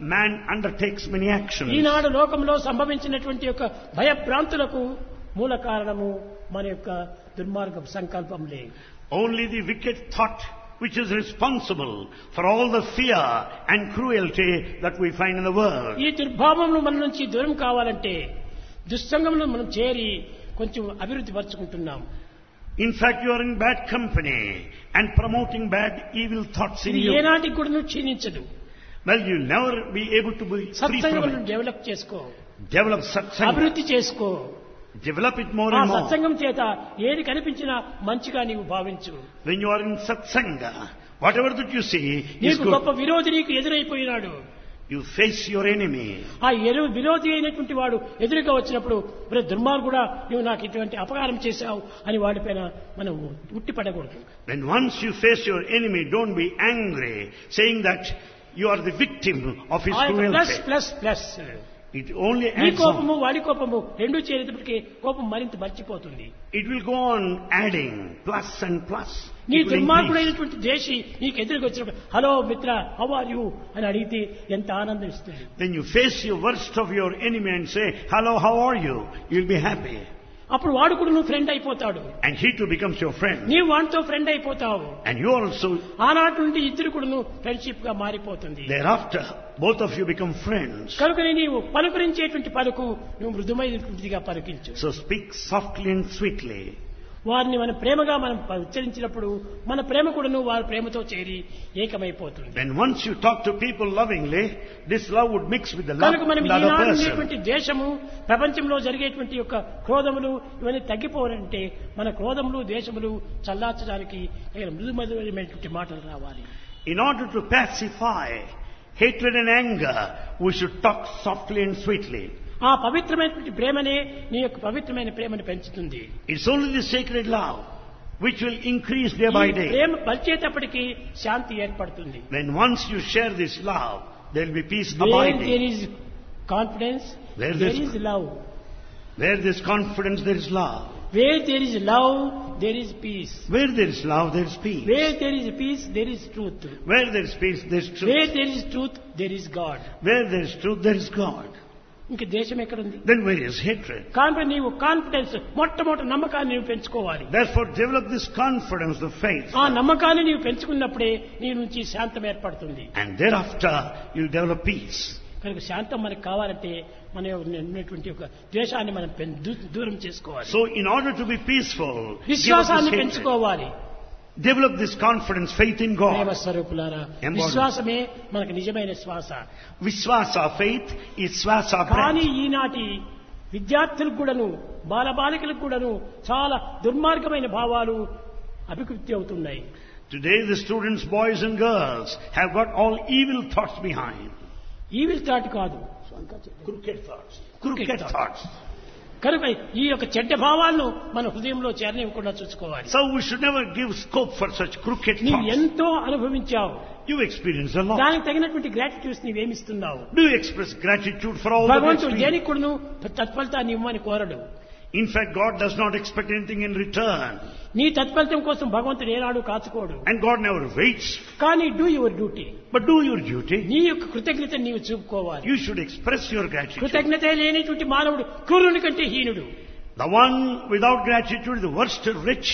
B: man undertakes many actions.
A: ఈనాడు లోకంలో సంభవించినటువంటి యొక్క భయభ్రాంతులకు మూల కారణము మన యొక్క దుర్మార్గ సంకల్పంలే
B: Only the wicked thought which is responsible for all the fear and cruelty that we find in the world.
A: ఈ దుర్భావములు మన నుంచి దూరం కావాలంటే దుస్సంగంలో మనం చేరి కొంచెం అభివృద్ధి పరుచుకుంటున్నాం
B: In fact, you are in bad company and promoting bad, evil thoughts in
A: ఇది
B: you.
A: ఏనాటికి కూడా క్షీణించదు
B: Well, you'll never be able to be free from
A: సత్సంగములను
B: it.
A: డెవలప్ చేసుకో
B: Develop satsanga.
A: అభివృద్ధి చేసుకో
B: Develop it more
A: ఆ
B: and more.
A: సత్సంగం చేత ఏది కనిపించినా మంచిగా నీవు భావించు
B: When you are in satsanga, whatever that you see is
A: నీకు
B: good.
A: గొప్ప విరోధి నీకు ఎదురైపోయినాడు
B: You face your enemy.
A: ఆ ఎరు విరోధి అయినటువంటి వాడు ఎదురుగా వచ్చినప్పుడు "ఒరే దుర్మార్గుడా నువ్వు నాకు ఇటువంటి అపకారం చేశావు అని వాడిపైన మనం ఉట్టి పడకూడదు
B: When once you face your enemy, don't be angry, saying that you are the victim of his
A: ఆ యొక్క plus
B: cruelty.
A: Plus plus
B: It only
A: నీ
B: adds
A: కోపము
B: on.
A: వాడి కోపము రెండు చేరేటప్పటికి కోపం మరింత మర్చిపోతుంది
B: It will go on adding plus and plus.
A: నీ
B: It will increase.
A: దుర్మార్గుడైనటువంటి దేశి నీకు ఎదురుగా వచ్చినప్పుడు హలో మిత్ర హౌ ఆర్ యూ అని అడిగితే ఎంత ఆనందం ఇస్తుంది
B: Then you face your worst of your enemy and say, hello, how are you? You'll be happy.
A: అప్పుడు వాడు కూడా నువ్వు ఫ్రెండ్ అయిపోతాడు
B: And he too becomes your friend.
A: నీవు వాడితో ఫ్రెండ్ అయిపోతావు
B: And you also,
A: ఆనాటి నుండి ఇద్దరు కూడా నువ్వు ఫ్రెండ్షిప్ గా మారిపోతుంది
B: thereafter, both of you become friends.
A: కనుకనే నీవు పలుకరించేటువంటి పలుకు నువ్వు మృదుమైనటువంటిదిగా పలికించు
B: So speak softly and sweetly.
A: వారిని మన ప్రేమగా మనం ఉచ్చరించినప్పుడు మన ప్రేమ కూడాను వారి ప్రేమతో చేరి ఏకమైపోతుంది
B: When once you talk to people lovingly, this love would mix with the love
A: కనుక
B: of
A: మనం
B: the other
A: ఈనాడు
B: person.
A: ఉండేటువంటి దేశము ప్రపంచంలో జరిగేటువంటి యొక్క క్రోధములు ఇవన్నీ తగ్గిపోవాలంటే మన క్రోధములు దేశములు చల్లార్చడానికి తగిన మృదుమధురమైనటువంటి మాటలు రావాలి
B: In order to pacify hatred and anger, we should talk softly and sweetly.
A: ఆ పవిత్రమైనటువంటి ప్రేమనే నీ యొక్క పవిత్రమైన ప్రేమను పెంచుతుంది
B: It's only the sacred love which will increase day by
A: ఈ
B: day.
A: ప్రేమ పరిచేటప్పటికి శాంతి ఏర్పడుతుంది
B: When once you share this love, there will be peace
A: there
B: abiding.
A: Is confidence
B: Where
A: there
B: there's-
A: is love
B: Where there is confidence, there is love.
A: Where there is love there is peace
B: Where there is love, there is peace.
A: Where there is peace there is truth
B: Where there is peace, there is
A: వేర్
B: truth.
A: There is truth there is God
B: Where there is truth, there is God.
A: ఇంక దేశం ఎక్కడుంది
B: Then where is hatred?
A: కాబట్టి నీవు confidence మొట్టమొదటి నమ్మకాన్ని నీవు పెంచుకోవాలి
B: Therefore, develop this confidence, the faith.
A: ఆ నమ్మకాన్ని నీవు పెంచుకున్నప్పుడే నీ నుంచి శాంతం ఏర్పడుతుంది
B: And thereafter, you develop peace.
A: కనుక శాంతం మనకు కావాలంటే మన ఉన్నటువంటి ఒక ద్వేషాన్ని మనం పెం- దూ- దూరం చేసుకోవాలి
B: So, in order to be peaceful, give up
A: విశ్వాసాన్ని
B: this hatred.
A: పెంచుకోవాలి
B: Develop this confidence, faith in
A: Prema
B: God.
A: స్వరూపులారా
B: Embodiment.
A: విశ్వాసమే మనకు నిజమైన శ్వాస
B: Viswasa, faith is swasa
A: కానీ
B: breath.
A: ఈనాటి విద్యార్థులకు కూడాను బాలబాలికలకు కూడాను చాలా దుర్మార్గమైన భావాలు అభివృద్ధి అవుతున్నాయి
B: Today, the students, boys and girls, have got all evil thoughts behind.
A: Evil thought కాదు
B: Crooked thoughts.
A: Crooked
B: Crooked
A: thoughts.
B: thoughts.
A: కనుక ఈ యొక్క చెడ్డ భావాలను మన హృదయంలో చేరనివ్వకుండా చూసుకోవాలి
B: So we should never give scope for such crooked
A: నీవు
B: thoughts.
A: ఎంతో అనుభవించావు
B: You experience a lot.
A: దానికి తగినటువంటి గ్రాటిట్యూడ్స్ నీవేమిస్తున్నావు
B: Do you express gratitude for all that
A: భగవంతుడు
B: experience?
A: దేనికి కూడాను తత్ఫలితాన్ని ఇవ్వమని కోరడు
B: In fact, God does not expect anything in return.
A: నీ తత్ఫలితం కోసం భగవంతుడు ఏనాడు కాచుకోడు
B: And God never waits.
A: కానీ do your duty
B: But do your duty.
A: నీ యొక్క కృతజ్ఞత నీవు చూపుకోవాలి
B: You should express your gratitude.
A: కృతజ్ఞత లేనిటువంటి మానవుడు క్రూరుని కంటే హీనుడు
B: The one without gratitude is the worst rich.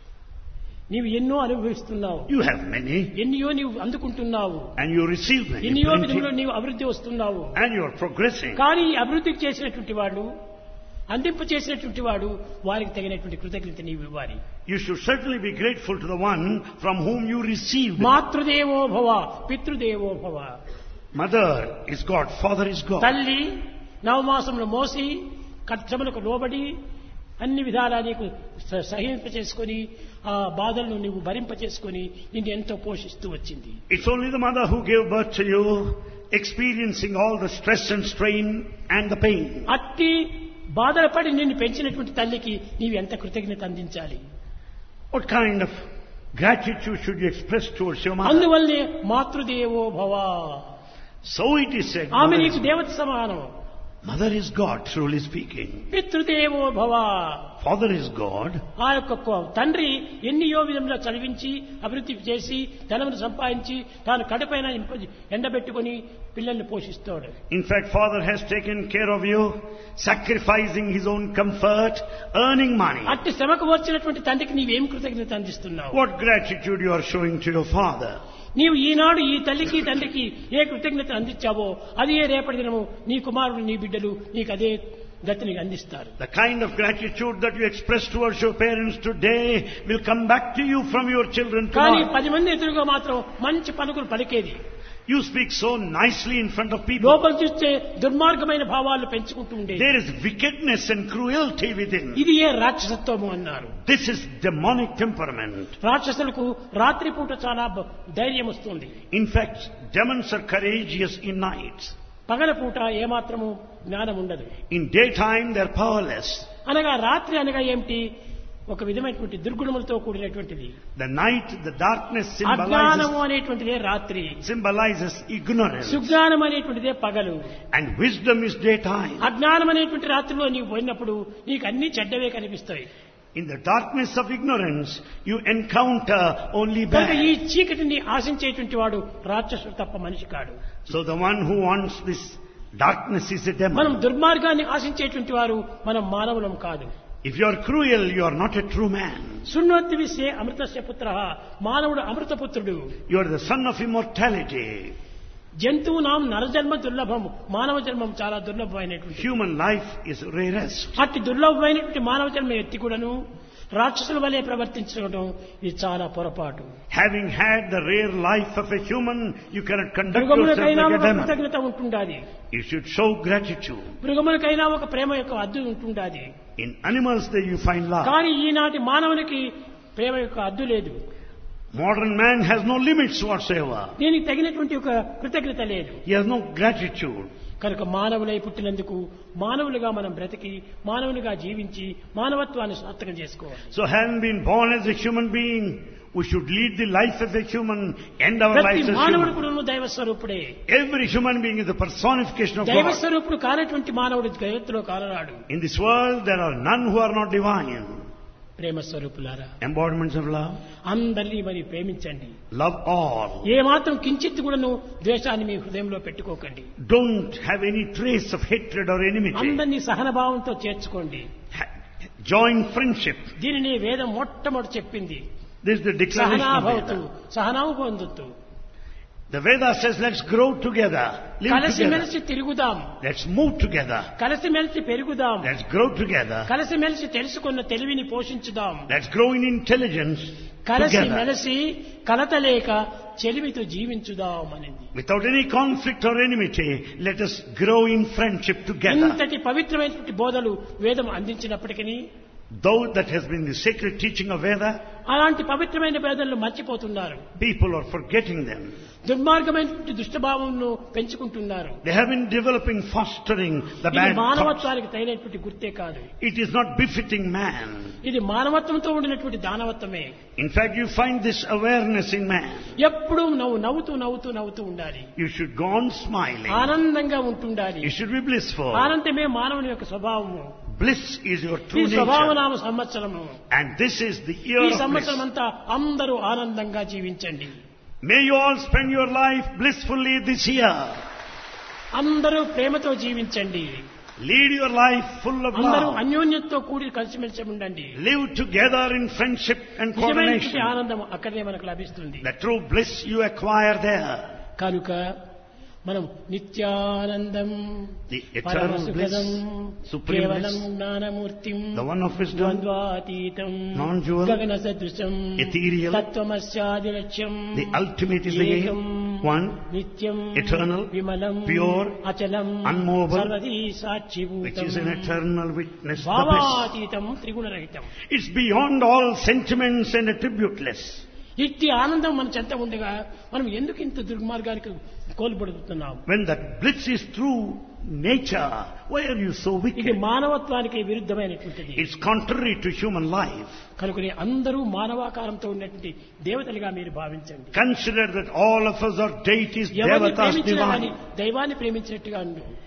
A: నీవు ఎన్నో అనుభవిస్తున్నావు
B: You have many
A: ఎన్నో నీవు అందుకుంటున్నావు
B: and you receive many.
A: ఎన్నో
B: plenty,
A: విధంలో నీవు అభివృద్ధి వస్తున్నావు
B: and you are progressing.
A: కానీ ఈ అభివృద్ధి చేసినటువంటి వాడు అందింప చేసినటువంటి వాడు వారికి తగినటువంటి కృతజ్ఞత నీవు ఇవ్వాలి
B: You should certainly be grateful to the one from whom you received.
A: మాతృదేవో భవ పితృదేవో భవ
B: Mother is God, Father is God.
A: తల్లి నవమాసములు మోసి కష్టములకు లోబడి అన్ని విధాలా నీకు స- సహింప చేసుకొని ఆ బాధలను నీవు భరింప చేసుకొని నిన్ను ఎంతో పోషిస్తూ వచ్చింది
B: It's only the mother who gave birth to you, experiencing all the stress and strain and the pain.
A: అట్టి బాధలు పడి నిన్ను పెంచినటువంటి తల్లికి నీవు ఎంత కృతజ్ఞత అందించాలి
B: What kind of gratitude should you express towards your mother?
A: అందువల్లనే మాతృదేవో భవ
B: So it is said,
A: ఆమె
B: mother
A: నీకు
B: is-
A: దేవత సమానం
B: Mother is God, truly speaking.
A: పితృదేవో భవ
B: Father is God.
A: ఆ యొక్క కో- తండ్రి ఎన్నియో విధంగా చదివించి అభివృద్ధి చేసి ధనమును సంపాదించి తాను కడుపైన ఇంప- ఎండబెట్టుకొని పిల్లల్ని పోషిస్తాడు
B: In fact, Father has taken care of you, sacrificing his own comfort, earning money.
A: అట్టి శ్రమకు వచ్చినటువంటి తండ్రికి నీవేం కృతజ్ఞత అందిస్తున్నావు
B: What gratitude you are showing to your Father.
A: నీవు ఈనాడు ఈ తల్లికి తండ్రికి ఏ కృతజ్ఞత అందించావో అది ఏ రేపటి దినము నీ కుమారుడు నీ బిడ్డలు నీకు అదే గతిని అందిస్తారు
B: The kind of gratitude that you express towards your parents today will come back to you from your children
A: కానీ
B: tomorrow.
A: పది మంది ఎదురుగా మాత్రం మంచి పలుకులు పలికేది
B: You speak so nicely in front of people.
A: లోపల చూస్తే దుర్మార్గమైన భావాలు పెంచుకుంటూ ఉండేది
B: There is wickedness and cruelty within.
A: ఇది ఏ రాక్షసత్వము అన్నారు
B: This is demonic temperament.
A: రాక్షసులకు రాత్రిపూట చాలా బ- ధైర్యం వస్తుంది
B: In fact, demons are courageous in night.
A: పగలపూట ఏమాత్రము జ్ఞానం ఉండదు
B: In daytime, they're powerless.
A: అనగా రాత్రి అనగా ఏమిటి ఒక విధమైనటువంటి దుర్గుణములతో కూడినటువంటిది
B: The night, the darkness
A: అజ్ఞానము
B: symbolizes,
A: అనేటువంటిదే రాత్రి
B: symbolizes ignorance.
A: సుజ్ఞానం అనేటువంటిదే పగలు
B: And wisdom is daytime.
A: అజ్ఞానం అనేటువంటి రాత్రిలో నీవు పోయినప్పుడు నీకు అన్ని చెడ్డవే కనిపిస్తాయి
B: In the darkness of ignorance, you encounter only
A: కనుక ఈ
B: bad.
A: చీకటిని ఆశించేటువంటి వాడు రాక్షసుడు తప్ప మనిషి కాడు
B: So the one who wants this darkness is a
A: మనం
B: demon.
A: దుర్మార్గాన్ని ఆశించేటువంటి వారు మనం మానవులం కాదు
B: If you are cruel, you are not a true man.
A: శృణ్వతి విషయ అమృతస్య పుత్ర మానవుడు అమృతపుత్రుడు
B: You are the son of immortality.
A: జంతువునాం నరజన్మ దుర్లభం మానవ జన్మం చాలా దుర్లభమైనటువంటి
B: Human life is rarest.
A: అట్టి దుర్లభమైనటువంటి మానవ జన్మ ఎత్తి కూడాను రాక్షసుల వలె ప్రవర్తించడం ఇది చాలా పొరపాటు
B: Having had the rare life of a human, you cannot conduct yourself
A: మృగములకైనా
B: like a
A: ఒక
B: demon.
A: కృతజ్ఞత ఉంటుండాలి
B: You should show gratitude.
A: మృగములకైనా ఒక ప్రేమ యొక్క అద్దు ఉంటుండాలి
B: In animals, there you find love.
A: కానీ ఈనాటి మానవునికి ప్రేమ యొక్క అద్దు లేదు
B: Modern man has no limits whatsoever.
A: దీనికి తగినటువంటి ఒక కృతజ్ఞత లేదు
B: He has no gratitude.
A: కనుక మానవులై పుట్టినందుకు మానవులుగా మనం బ్రతికి మానవులుగా జీవించి మానవత్వాన్ని సార్థకం చేసుకోవాలి
B: So having been born as a human being, we should lead the life of a human, end our
A: ప్రతి
B: lives as
A: మానవుడు
B: human.
A: కూడా దైవ స్వరూపుడే
B: Every human being is the personification of
A: దైవ
B: God.
A: స్వరూపుడు కానటువంటి మానవుడు జగత్తులో కాలరాడు
B: In this world, there are none who are not divine.
A: ప్రేమ స్వరూపులారా
B: Embodiments of love.
A: అందరినీ మరి ప్రేమించండి
B: Love all.
A: ఏ మాత్రం కించిత్ కూడాను ద్వేషాన్ని మీ హృదయంలో పెట్టుకోకండి
B: Don't have any trace of hatred or enmity.
A: అందరినీ సహనభావంతో చేర్చుకోండి
B: Ha- Join friendship.
A: దీనిని వేదం మొట్టమొదటి చెప్పింది
B: This is the declaration of
A: సహనాభవతు
B: Veda.
A: సహనావు పొందుతూ
B: The Veda says, let's grow together, live together.
A: కలిసిమెలిసి తిరుగుదాం
B: Let's move together.
A: కలిసిమెలిసి పెరుగుదాం
B: Let's grow together.
A: కలిసిమెలిసి తెలుసుకున్న తెలివిని పోషించుదాం
B: Let's grow in intelligence
A: కలిసి
B: together.
A: మెలిసి కలతలేక చెలిమితో జీవించుదాం అనేది
B: Without any conflict or enmity, let us grow in friendship together.
A: ఇంతటి పవిత్రమైనటువంటి బోధలు వేదం అందించినప్పటికీ
B: Though that has been the sacred teaching of Veda,
A: అలాంటి పవిత్రమైన బోధనలు మర్చిపోతున్నారు
B: people are forgetting them.
A: దుర్మార్గమైనటువంటి దుష్టభావంను పెంచుకుంటున్నారు
B: They have been developing, fostering the
A: ఇది
B: bad thoughts.
A: మానవత్వానికి తగినటువంటి గుర్తే కాదు
B: It is not befitting man.
A: ఇది మానవత్వంతో ఉండినటువంటి దానవత్వమే
B: In fact, you find this awareness in man.
A: ఎప్పుడూ నవ్వు నవ్వుతూ నవ్వుతూ నవ్వుతూ ఉండాలి
B: You should go on smiling.
A: ఆనందంగా ఉంటుండాలి
B: You should be blissful.
A: ఆనందమే మానవుని యొక్క స్వభావము
B: Bliss is your
A: ఈ
B: true nature.
A: స్వభావనామ సంవత్సరము
B: And this is the
A: ఈ
B: year of
A: సంవత్సరం
B: bliss.
A: అంతా అందరూ ఆనందంగా జీవించండి
B: May you all spend your life blissfully this year.
A: అందరూ ప్రేమతో జీవించండి
B: Lead your life full of
A: అందరూ
B: love.
A: అన్యోన్యతతో కూడి కలిసిమెలిసి ఉండండి
B: Live together in friendship and
A: నిజమైనటువంటి
B: coordination.
A: ఆనందం అక్కడనే మనకు లభిస్తుంది
B: The true bliss you acquire there.
A: కనుక మనం నిత్యానందం
B: The eternal bliss,
A: పరమసుఖదం
B: supreme
A: కేవలం
B: bliss,
A: జ్ఞానమూర్తిం
B: the one of wisdom,
A: ద్వంద్వాతీతం
B: Non-dual,
A: గగన సదృశం
B: ethereal,
A: తత్వమస్యాది లక్ష్యం
B: the ultimate is the
A: ఏకం
B: aim. One,
A: నిత్యం
B: eternal,
A: విమలం
B: pure,
A: అచలం
B: unmovable,
A: సర్వదీ
B: which
A: సాక్షిభూతం
B: is an eternal witness, the bliss.
A: భావాతీతం త్రిగుణరహితం
B: It's beyond all sentiments and attributeless.
A: ఇట్టి ఆనందం మన చెంత ఉండగా మనం ఎందుకు ఇంత దుర్మార్గానికి కోల్పడుతున్నాం
B: When that bliss is true nature, why are you so
A: ఇది
B: wicked?
A: మానవత్వానికి విరుద్ధమైనటువంటిది
B: It's contrary to human life.
A: కనుకనే అందరూ మానవాకారంతో ఉన్నటువంటి దేవతలుగా మీరు భావించండి
B: Consider that all of us are deities,
A: ఎవరిని
B: devatas
A: ప్రేమించినా కానీ
B: divine.
A: దైవాన్ని ప్రేమించినట్టుగా ఉండు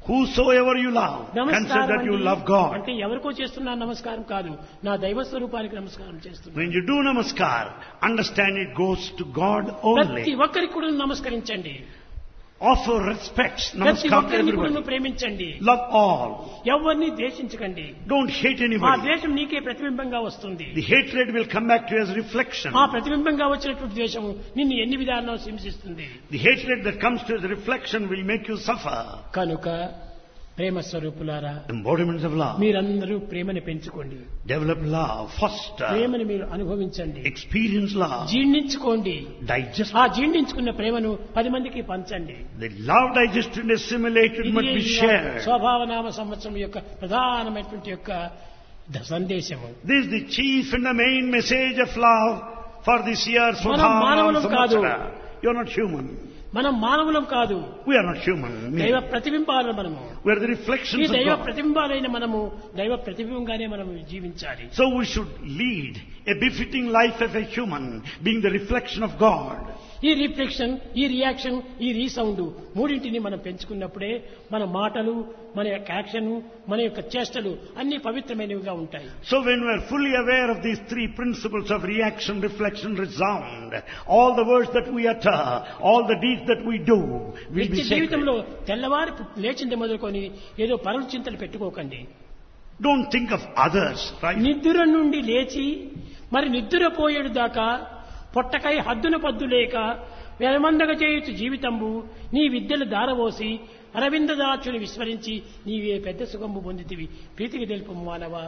B: Whosoever you love, consider
A: నమస్కారం
B: that you
A: అండి.
B: love God.
A: అంటే ఎవరికో చేస్తున్నా నమస్కారం కాదు నా దైవ స్వరూపానికి నమస్కారం చేస్తున్నా
B: When you do namaskar, understand it goes to God
A: ప్రతి
B: only.
A: ఒక్కరికి కూడా నమస్కరించండి
B: Offer respects,
A: ప్రతి
B: namaskar to
A: ఒక్కరిని కూడా
B: everybody.
A: ప్రేమించండి
B: Love all.
A: ఎవరిని ద్వేషించకండి
B: Don't hate
A: ఆ
B: anybody.
A: ద్వేషం నీకే ప్రతిబింబంగా వస్తుంది
B: The hatred will come back to you as reflection.
A: ఆ ప్రతిబింబంగా వచ్చినటువంటి ద్వేషం నిన్ను ఎన్ని విధాల్లో హింసిస్తుంది
B: The hatred that comes to you as reflection will make you suffer.
A: కనుక ప్రేమ స్వరూపులారా
B: Embodiments of love.
A: మీరందరూ ప్రేమని పెంచుకోండి
B: Develop love, foster,
A: ప్రేమని మీరు అనుభవించండి
B: experience love,
A: జీర్ణించుకోండి
B: digest.
A: ఆ జీర్ణించుకున్న ప్రేమను పది మందికి పంచండి
B: The love digested and assimilated
A: ఇది
B: must be
A: ఈ
B: shared.
A: స్వభావనామ సంవత్సరం యొక్క ప్రధానమైనటువంటి యొక్క ద- సందేశము
B: This is the chief and the main message of love for this year.
A: మనం మానవులం కాదు.
B: Swabhavana You're not human.
A: మనం మానవులం కాదు
B: We are not human.
A: దైవ ప్రతిబింబాలు మనము
B: We are the
A: ఈ
B: reflections of
A: దైవ
B: God.
A: ప్రతిబింబాలైన మనము దైవ ప్రతిబింబంగానే మనం జీవించాలి
B: So we should lead a befitting life of a human, being the reflection of God.
A: ఈ రిఫ్లెక్షన్ ఈ రియాక్షన్ ఈ రీసౌండ్ మూడింటిని మనం పెంచుకున్నప్పుడే మన మాటలు మన యొక్క యాక్షన్ మన యొక్క చేష్టలు అన్ని పవిత్రమైనవిగా ఉంటాయి
B: So when we are fully aware of these three principles of reaction, reflection, resound, all the words that we utter, all the deeds that we do will
A: నిత్య
B: be
A: జీవితంలో
B: sacred.
A: తెల్లవారి లేచింది మొదలుకొని ఏదో పరుల చింతలు పెట్టుకోకండి
B: Don't think of others, right?
A: నిద్ర నుండి లేచి మరి నిద్రపోయేడు దాకా పొట్టకై హద్దున పద్దు లేక వెలమందగ చేయుచు జీవితంబు నీ విద్యలు దారవోసి అరవిందదాచుని విస్మరించి నీవే పెద్ద సుఖంబు పొందితివి ప్రీతికి తెలుపు మానవా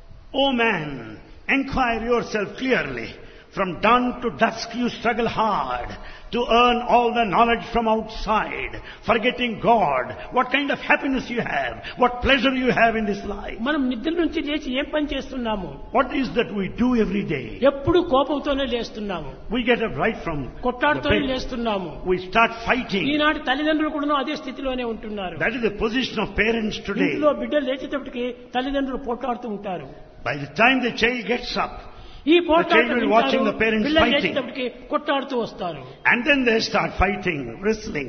B: O man, inquire yourself clearly. From dawn to dusk you struggle hard to earn all the knowledge from outside, forgetting God. What kind of happiness you have, what pleasure you have in this life.
A: మనం నిద్ర నుంచి లేచి ఏం పని చేస్తున్నాము
B: What is that we do every day?
A: ఎప్పుడు కోపంతోనే లేస్తున్నాము
B: We get up right from the
A: కొట్లాడుతూనే
B: bed.
A: లేస్తున్నాము
B: We start fighting.
A: ఈనాటి తల్లిదండ్రులు కూడా అదే స్థితిలోనే ఉంటున్నారు
B: That is the position of parents today.
A: ఇంట్లో బిడ్డలు లేచేటప్పటికి తల్లిదండ్రులు పోట్లాడుతూ ఉంటారు
B: By the time the child gets up,
A: ఈ
B: child will be watching the
A: పోట్లాడుతూ
B: parents
A: పిల్లలు
B: fighting.
A: లేచేటప్పటికి కొట్లాడుతూ వస్తారు
B: and then they start fighting, wrestling.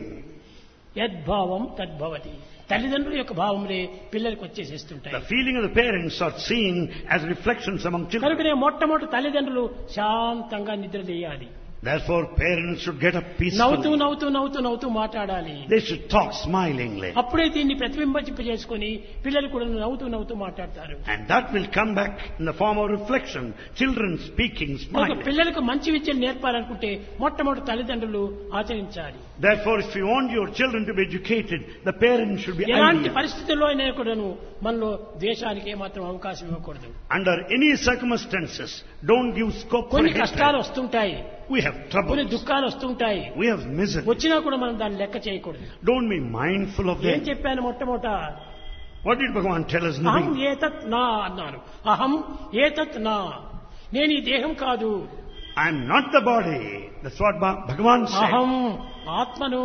A: యద్భావం తద్భవతి తల్లిదండ్రుల యొక్క భావములే పిల్లలకు వచ్చేసేస్తుంటాయి
B: The feeling of the parents are seen as reflections among children.
A: కనుకనే మొట్టమొదటి తల్లిదండ్రులు శాంతంగా నిద్ర చేయాలి
B: Therefore, parents should get up
A: నవ్వుతూ
B: peacefully.
A: నవ్వుతూ నవ్వుతూ నవ్వుతూ మాట్లాడాలి
B: They should talk smilingly.
A: అప్పుడే దీన్ని ప్రతిబింబింప చేసుకుని పిల్లలు కూడా నవ్వుతూ నవ్వుతూ మాట్లాడతారు
B: And that will come back in the form of reflection. Children speaking,
A: ఒక
B: smiling.
A: పిల్లలకు మంచి విద్యను నేర్పాలనుకుంటే మొట్టమొదటి తల్లిదండ్రులు ఆచరించాలి
B: Therefore, if you want your children to be educated, the parents should be
A: ఎలాంటి
B: ideal.
A: పరిస్థితుల్లో అయినా కూడాను మనలో ద్వేషానికి ఏమాత్రం అవకాశం ఇవ్వకూడదు
B: Under any circumstances, don't give scope for
A: కొన్ని కష్టాలు
B: hatred.
A: వస్తుంటాయి
B: We have
A: కొన్ని
B: troubles.
A: దుఃఖాలు వస్తుంటాయి
B: We have misery.
A: వచ్చినా కూడా మనం దాన్ని లెక్క చేయకూడదు
B: Don't be mindful of
A: ఏం
B: them.
A: చెప్పాను మొట్టమొదట
B: What did Bhagavan tell us in the
A: అహం
B: beginning?
A: ఏతత్ నా అన్నాను అహం ఏతత్ నా నేను ఈ దేహం కాదు
B: I am not the body. That's what Bha- Bhagavan said.
A: అహం ఆత్మను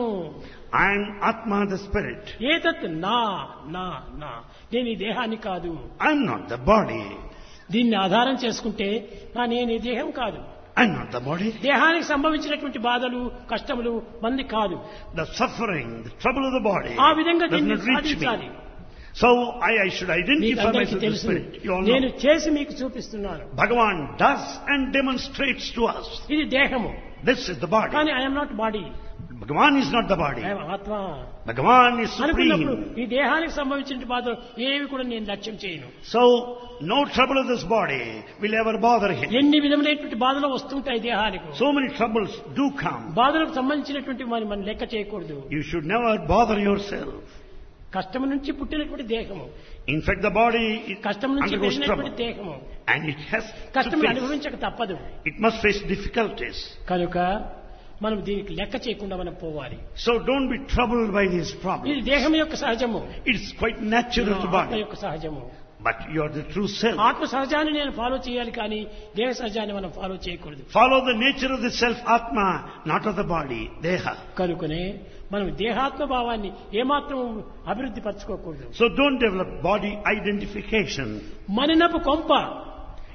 B: I am Atma, the spirit.
A: ఏతత్ నా నా నా నేను ఈ దేహాన్ని కాదు
B: I am not the body.
A: దీన్ని ఆధారం చేసుకుంటే నా నేను ఈ దేహం కాదు
B: I am not the body.
A: దేహానికి సంభవించినటువంటి బాధలు కష్టములు మంది కాదు
B: The suffering, the trouble of the body
A: ఆ విధంగా
B: does
A: దీన్ని
B: not reach
A: సాధించాలి
B: me. So I, I should
A: మీకు
B: identify
A: అందరికీ
B: myself as the
A: తెలుసు
B: spirit. You all
A: నేను
B: know.
A: చేసి మీకు చూపిస్తున్నాను
B: Bhagavan does and demonstrates to us.
A: ఇది దేహము
B: This is the body.
A: కానీ I am not body
B: Bhagavan is not the body.
A: I am ఆత్మ
B: Bhagavan is
A: అనుకున్నప్పుడు
B: supreme.
A: ఈ దేహానికి సంభవించిన బాధలు ఏవి కూడా నేను లక్ష్యం చేయను
B: So no trouble of this body will ever bother him.
A: ఎన్ని విధములైనటువంటి బాధలు వస్తుంటాయి దేహానికి
B: So many troubles do come.
A: బాధలకు సంబంధించినటువంటి మరి మనం లెక్క చేయకూడదు
B: You should never bother yourself.
A: కష్టం నుంచి పుట్టినటువంటి దేహము
B: In fact, the body is-
A: కష్టం నుంచి
B: undergoes
A: పెరిగినటువంటి
B: trouble.
A: దేహము
B: And it has to
A: కష్టం
B: face.
A: అనుభవించక తప్పదు
B: It must face difficulties.
A: కనుక మనం దీనికి లెక్క చేయకుండా మనం పోవాలి
B: So don't be troubled by these
A: ఇది
B: problems.
A: దేహం యొక్క సహజము
B: It's quite natural to
A: ఆత్మ
B: body.
A: యొక్క సహజము
B: But you are the true self.
A: ఆత్మ సహజాన్ని నేను ఫాలో చేయాలి కానీ దేహ సహజాన్ని మనం ఫాలో చేయకూడదు
B: Follow the nature of the self, Atma, not of the body, Deha.
A: కనుకనే మనం దేహాత్మ భావాన్ని ఏమాత్రం అభివృద్ధి పరచుకోకూడదు
B: So don't develop body identification.
A: మనినపు కొంప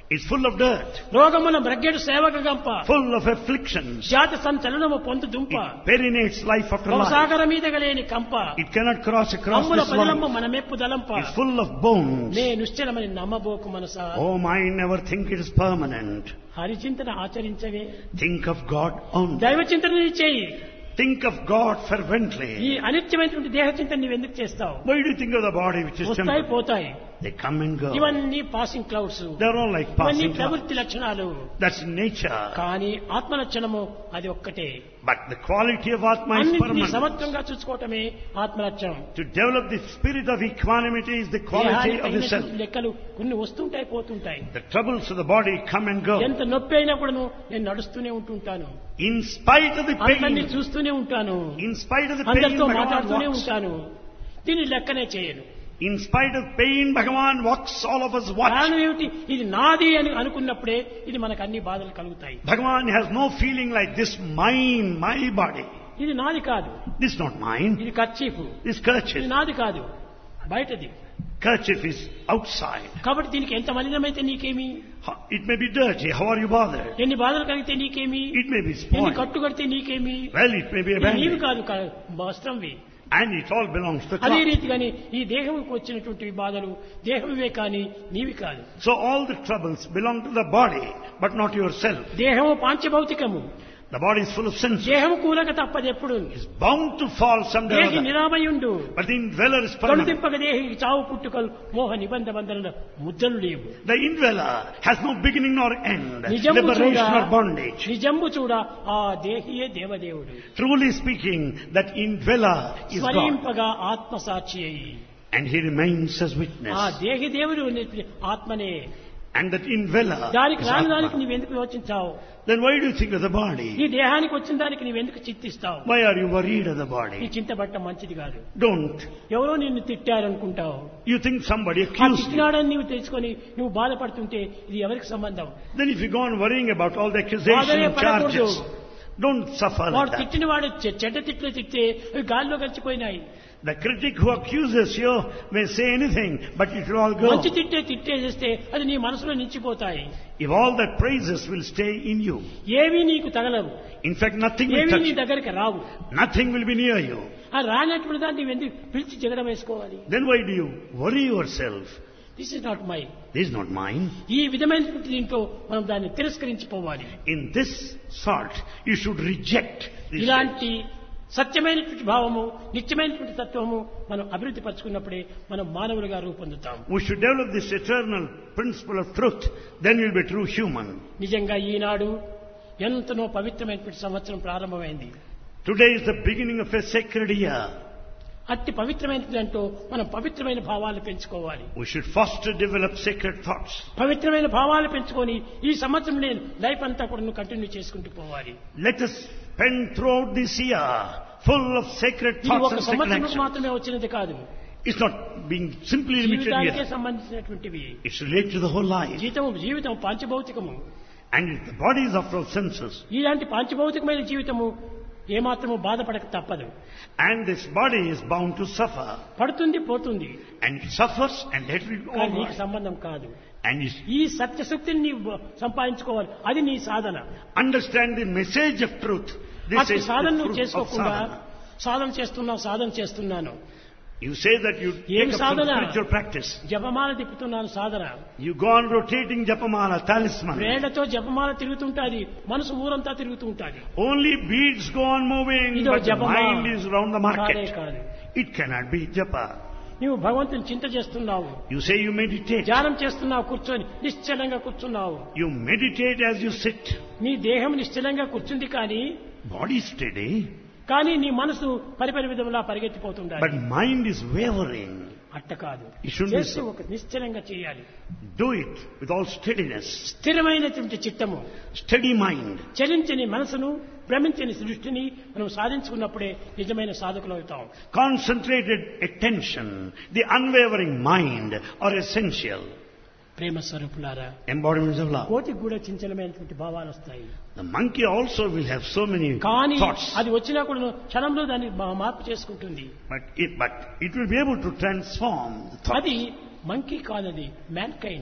B: It's full of dirt,
A: రోగముల బ్రగ్గెడు సేవక గంప
B: full of afflictions.
A: జాతి సంచలనము పొందు దుంప
B: It perinates life after life.
A: భవసాగర మీద గలేని కంప
B: It cannot cross across
A: అమ్ముల
B: this
A: పదలమ్మ
B: life.
A: మనమెప్పు దలంప
B: It's full of bones.
A: నే నిశ్చలమని నమ్మబోకు మనసా
B: Oh, mind never think it is permanent.
A: హరిచింతన ఆచరించవే
B: Think of God only.
A: దైవ చింతన చేయి
B: Think of God
A: ఈ
B: fervently.
A: అనిత్యమైనటువంటి దేహ చింతన నువ్వు ఎందుకు చేస్తావు
B: Why do you think of the body which is
A: వస్తాయి
B: temporary?
A: పోతాయి
B: They come and go.
A: ఇవన్నీ passing clouds
B: They're all like
A: ఇవన్నీ
B: passing clouds.
A: ప్రవృత్తి లక్షణాలు
B: That's nature.
A: కానీ ఆత్మ లక్షణము అది ఒక్కటే
B: But the quality of Atma is
A: అన్నింటినీ
B: permanent.
A: సమత్వంగా చూసుకోవటమే ఆత్మ లక్షణం
B: To develop the spirit of equanimity is the quality
A: దేహానికి
B: of the self.
A: తగినటువంటి లెక్కలు కొన్ని వస్తుంటాయి పోతుంటాయి
B: The troubles of the body come and go.
A: ఎంత నొప్పి అయినా కూడాను నేను నడుస్తూనే ఉంటుంటాను
B: In spite of the
A: అందరినీ
B: pain,
A: చూస్తూనే ఉంటాను
B: in spite of the pain,
A: అందరితో
B: Bhagavan
A: మాట్లాడుతూనే
B: walks.
A: ఉంటాను దీన్ని లెక్కనే చేయను
B: In spite of pain, Bhagavan walks, all of us watch.
A: కారణం ఏమిటి ఇది నాది అని అనుకున్నప్పుడే ఇది మనకు అన్ని బాధలు కలుగుతాయి
B: Bhagavan has no feeling like this mine, my body.
A: ఇది నాది కాదు
B: This is not mine.
A: ఇది కర్చీఫ్
B: This
A: ఇది
B: kerchief.
A: నాది కాదు బయటది
B: Kerchief is outside.
A: కాబట్టి దీనికి ఎంత మలినమైతే నీకేమి
B: Ho- It may be dirty. How are you bothered?
A: ఎన్ని బాధలు కలిగితే నీకేమి
B: It may be
A: ఎన్ని
B: spoiled.
A: కట్టు కడితే నీకేమి
B: Well, it may be
A: ఇది నీవి
B: abandoned.
A: కాదు క- వస్త్రంవి
B: And it all belongs to
A: అదే
B: God.
A: రీతిగాని ఈ దేహంకి వచ్చినటువంటి బాధలు దేహమే కానీ నీవి కాదు
B: So all the troubles belong to the body, but not yourself.
A: దేహము పాంచభౌతికము
B: The body is full of senses.
A: దేహము కూలక తప్పదు ఎప్పుడు
B: It's bound to fall someday or
A: దేహి
B: other.
A: నిరామయుండు
B: But the indweller is permanent.
A: కలుదింపక దేహి చావు పుట్టుకలు మోహ నిబంధ బంధనల ముద్దలు లేవు
B: The indweller has no beginning nor end,
A: నిజంబు చూడ
B: liberation or bondage.
A: నిజంబు చూడ ఆ దేహియే దేవదేవుడు
B: Truly speaking, that indweller is God.
A: స్మరింపగా ఆత్మ సాక్షి అయి
B: And he remains as
A: ఆ
B: witness.
A: దేహి దేవుడు అనేటువంటి ఆత్మనే
B: And that indweller
A: దానికి
B: is
A: రాని దానికి
B: Atma.
A: నువ్వెందుకు యోచించావు
B: Then why do you think of the body?
A: ఈ దేహానికి వచ్చిన దానికి నువ్వెందుకు చింతిస్తావు
B: Why are you worried of the
A: ఈ
B: body?
A: చింతపడటం మంచిది కాదు
B: Don't.
A: ఎవరో నిన్ను తిట్టారనుకుంటావు
B: You think somebody
A: ఆ
B: accused you.
A: తిట్టినాడని నువ్వు తెలుసుకొని నువ్వు బాధపడుతుంటే ఇది ఎవరికి సంబంధం
B: Then if you go on worrying about all the accusations
A: బాధనే
B: and
A: పడకూడదు.
B: charges, don't suffer
A: వాడు
B: like that.
A: తిట్టిన వాడు చె- చెడ్డ తిట్లు తిట్టే అవి గాల్లో కలిసిపోయినాయి
B: The critic who accuses you may say anything, but it will all go.
A: మంచి తిట్టే తిట్టేసేస్తే అది నీ మనసులో నిలిచిపోతాయి
B: If all that praises will stay in you,
A: ఏవి నీకు తగలవు
B: in fact nothing will
A: ఏవి
B: touch
A: నీ
B: you.
A: దగ్గరికి రావు
B: Nothing will be near you.
A: ఆ రానటువంటి దాన్ని నువ్వు ఎందుకు పిలిచి జగడం వేసుకోవాలి
B: Then why do you worry yourself?
A: This is not my
B: This is not mine.
A: ఈ విధమైనటువంటి దీంట్లో మనం దాన్ని తిరస్కరించిపోవాలి
B: In this sort, you should reject this.
A: ఇలాంటి సత్యమైనటువంటి భావము నిత్యమైనటువంటి తత్వము మనం అభివృద్ధి పరచుకున్నప్పుడే మనం మానవులుగా రూపొందుతాం
B: We should develop this eternal principle of truth. Then you'll be true human.
A: నిజంగా ఈనాడు ఎంతనో పవిత్రమైనటువంటి సంవత్సరం ప్రారంభమైంది
B: Today is the beginning of a sacred year.
A: అట్టి పవిత్రమైనది అంటూ మనం పవిత్రమైన భావాలు పెంచుకోవాలి
B: We should foster, develop sacred thoughts.
A: పవిత్రమైన భావాలు పెంచుకొని ఈ సంవత్సరం నేను లైఫ్ అంతా కూడా కంటిన్యూ చేసుకుంటూ పోవాలి
B: Let us spend throughout this year full of sacred
A: ఇది
B: thoughts
A: ఒక
B: and sacred
A: సంవత్సరం
B: actions.
A: మాత్రమే వచ్చినది కాదు
B: It's not being simply limited
A: జీవితానికే
B: here.
A: సంబంధించినటువంటివి
B: It's related to the whole life.
A: జీవితం జీవితం పాంచభౌతికము
B: And the body is after all senses.
A: ఇలాంటి పాంచభౌతికమైన జీవితము ఏమాత్రము బాధపడక తప్పదు
B: And this body is bound to suffer.
A: పడుతుంది పోతుంది
B: And it suffers and let it go
A: కానీ నీకు
B: on.
A: సంబంధం కాదు
B: And it's
A: ఈ సత్యశక్తిని నీవు సంపాదించుకోవాలి అది నీ సాధన
B: understand the message of truth. This
A: అట్టి
B: is
A: సాధన
B: the
A: నువ్వు
B: fruit of
A: చేసుకోకుండా
B: sadhana.
A: సాధన చేస్తున్నావు సాధన చేస్తున్నాను
B: You say that you
A: ఏం
B: take up some
A: సాధన?
B: spiritual practice.
A: జపమాల తిప్పుతున్నాను సాధన
B: You go on rotating japamala, talisman.
A: వేళ్లతో జపమాల తిరుగుతుంటాది మనసు ఊరంతా తిరుగుతూ ఉంటాది
B: Only beads go on moving,
A: ఇదో
B: but the
A: జపమా
B: mind is round the
A: కాదే
B: market.
A: కాదు
B: It cannot be japa.
A: నువ్వు భగవంతుని చింత చేస్తున్నావు
B: You say you meditate.
A: ధ్యానం చేస్తున్నావు కూర్చొని నిశ్చలంగా కూర్చున్నావు
B: You meditate as you sit.
A: నీ దేహం నిశ్చలంగా కూర్చుంది కానీ
B: Body steady,
A: కానీ నీ మనసు పరిపరి విధంలా పరిగెత్తిపోతుండాలి
B: but mind is wavering.
A: అట్ట కాదు
B: It shouldn't be
A: చేసి
B: so.
A: ఒక నిశ్చలంగా చేయాలి
B: Do it with all steadiness.
A: స్థిరమైనటువంటి చిత్తము
B: Steady mind.
A: చలించని మనసును భ్రమించని సృష్టిని మనం సాధించుకున్నప్పుడే నిజమైన సాధకులు అవుతాం
B: Concentrated attention, the unwavering mind are essential.
A: ప్రేమ స్వరూపులారా
B: Embodiments of love.
A: కోటికి కూడా చించలమైనటువంటి భావాలు వస్తాయి
B: The monkey also will have so many
A: కానీ
B: thoughts.
A: అది వచ్చినా కూడా క్షణంలో దాన్ని మా- మార్పు చేసుకుంటుంది
B: But it, but it will be able to transform the thought.
A: అది మంకీ కాదది mankind